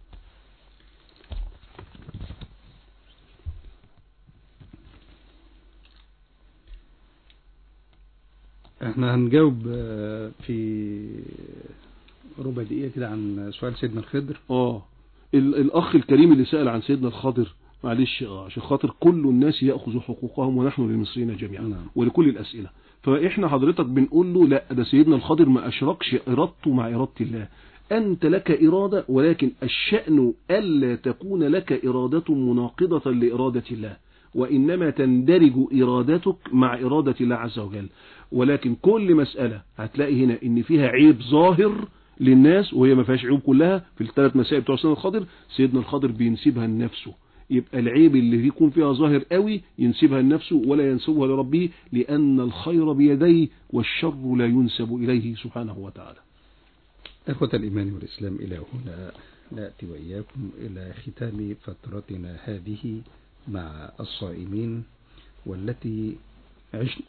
S3: احنا هنجاوب آه، في ربع دقيقة كده عن سؤال سيدنا الخضر
S4: اه ال- الاخ الكريم اللي سأل عن سيدنا الخضر معلش اه عشان خاطر كل الناس ياخذوا حقوقهم ونحن للمصريين جميعا نعم. ولكل الاسئله فاحنا حضرتك بنقول له لا ده سيدنا الخضر ما اشركش ارادته مع اراده الله انت لك اراده ولكن الشان الا تكون لك اراده مناقضه لاراده الله وإنما تندرج إرادتك مع إرادة الله عز وجل ولكن كل مسألة هتلاقي هنا إن فيها عيب ظاهر للناس وهي ما فيهاش عيوب كلها في الثلاث مسائل بتوع سيدنا الخضر سيدنا الخضر بينسبها لنفسه يبقى العيب اللي يكون فيها ظاهر قوي ينسبها لنفسه ولا ينسبها لربه لأن الخير بيديه والشر لا ينسب إليه سبحانه وتعالى
S3: إخوة الإيمان والإسلام إلى هنا نأتي وإياكم إلى ختام فترتنا هذه مع الصائمين والتي عشنا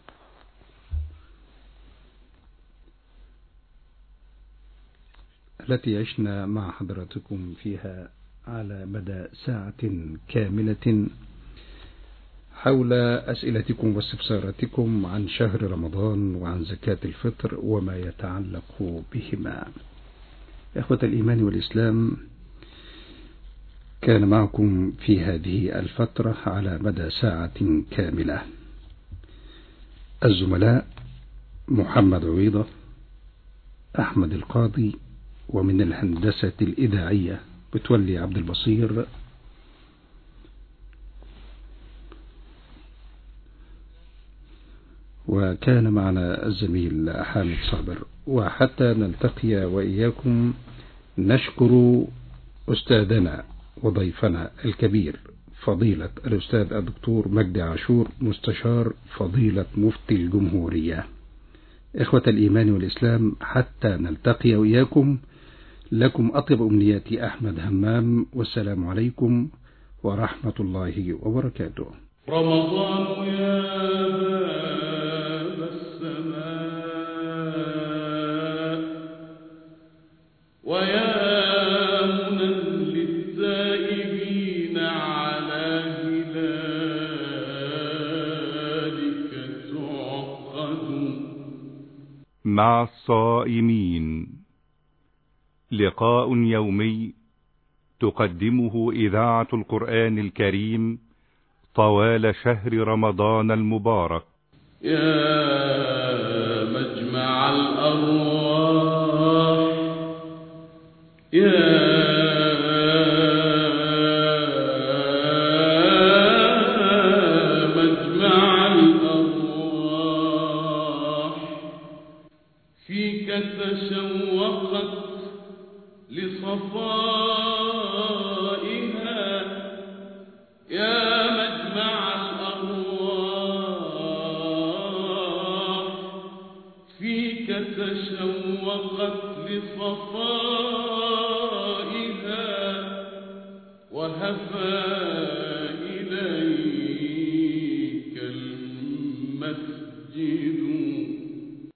S3: التي عشنا مع حضراتكم فيها على مدى ساعة كاملة حول أسئلتكم واستفساراتكم عن شهر رمضان وعن زكاة الفطر وما يتعلق بهما إخوة الإيمان والإسلام كان معكم في هذه الفترة على مدى ساعة كاملة الزملاء محمد عويضة أحمد القاضي ومن الهندسة الإذاعية بتولي عبد البصير وكان معنا الزميل حامد صابر وحتى نلتقي وإياكم نشكر أستاذنا وضيفنا الكبير فضيلة الأستاذ الدكتور مجدي عاشور مستشار فضيلة مفتي الجمهورية إخوة الإيمان والإسلام حتى نلتقي وإياكم لكم أطيب أمنياتي أحمد همام والسلام عليكم ورحمة الله وبركاته
S2: رمضان يا باب السماء ويا منى للتائبين على هلالك تعقد
S1: مع الصائمين لقاء يومي تقدمه إذاعة القرآن الكريم طوال شهر رمضان المبارك
S2: يا مجمع الأرواح يا مجمع الأرواح فيك تشوقت لصفائها يا مجمع الأرواح فيك تشوقت لصفائها وهفى إليك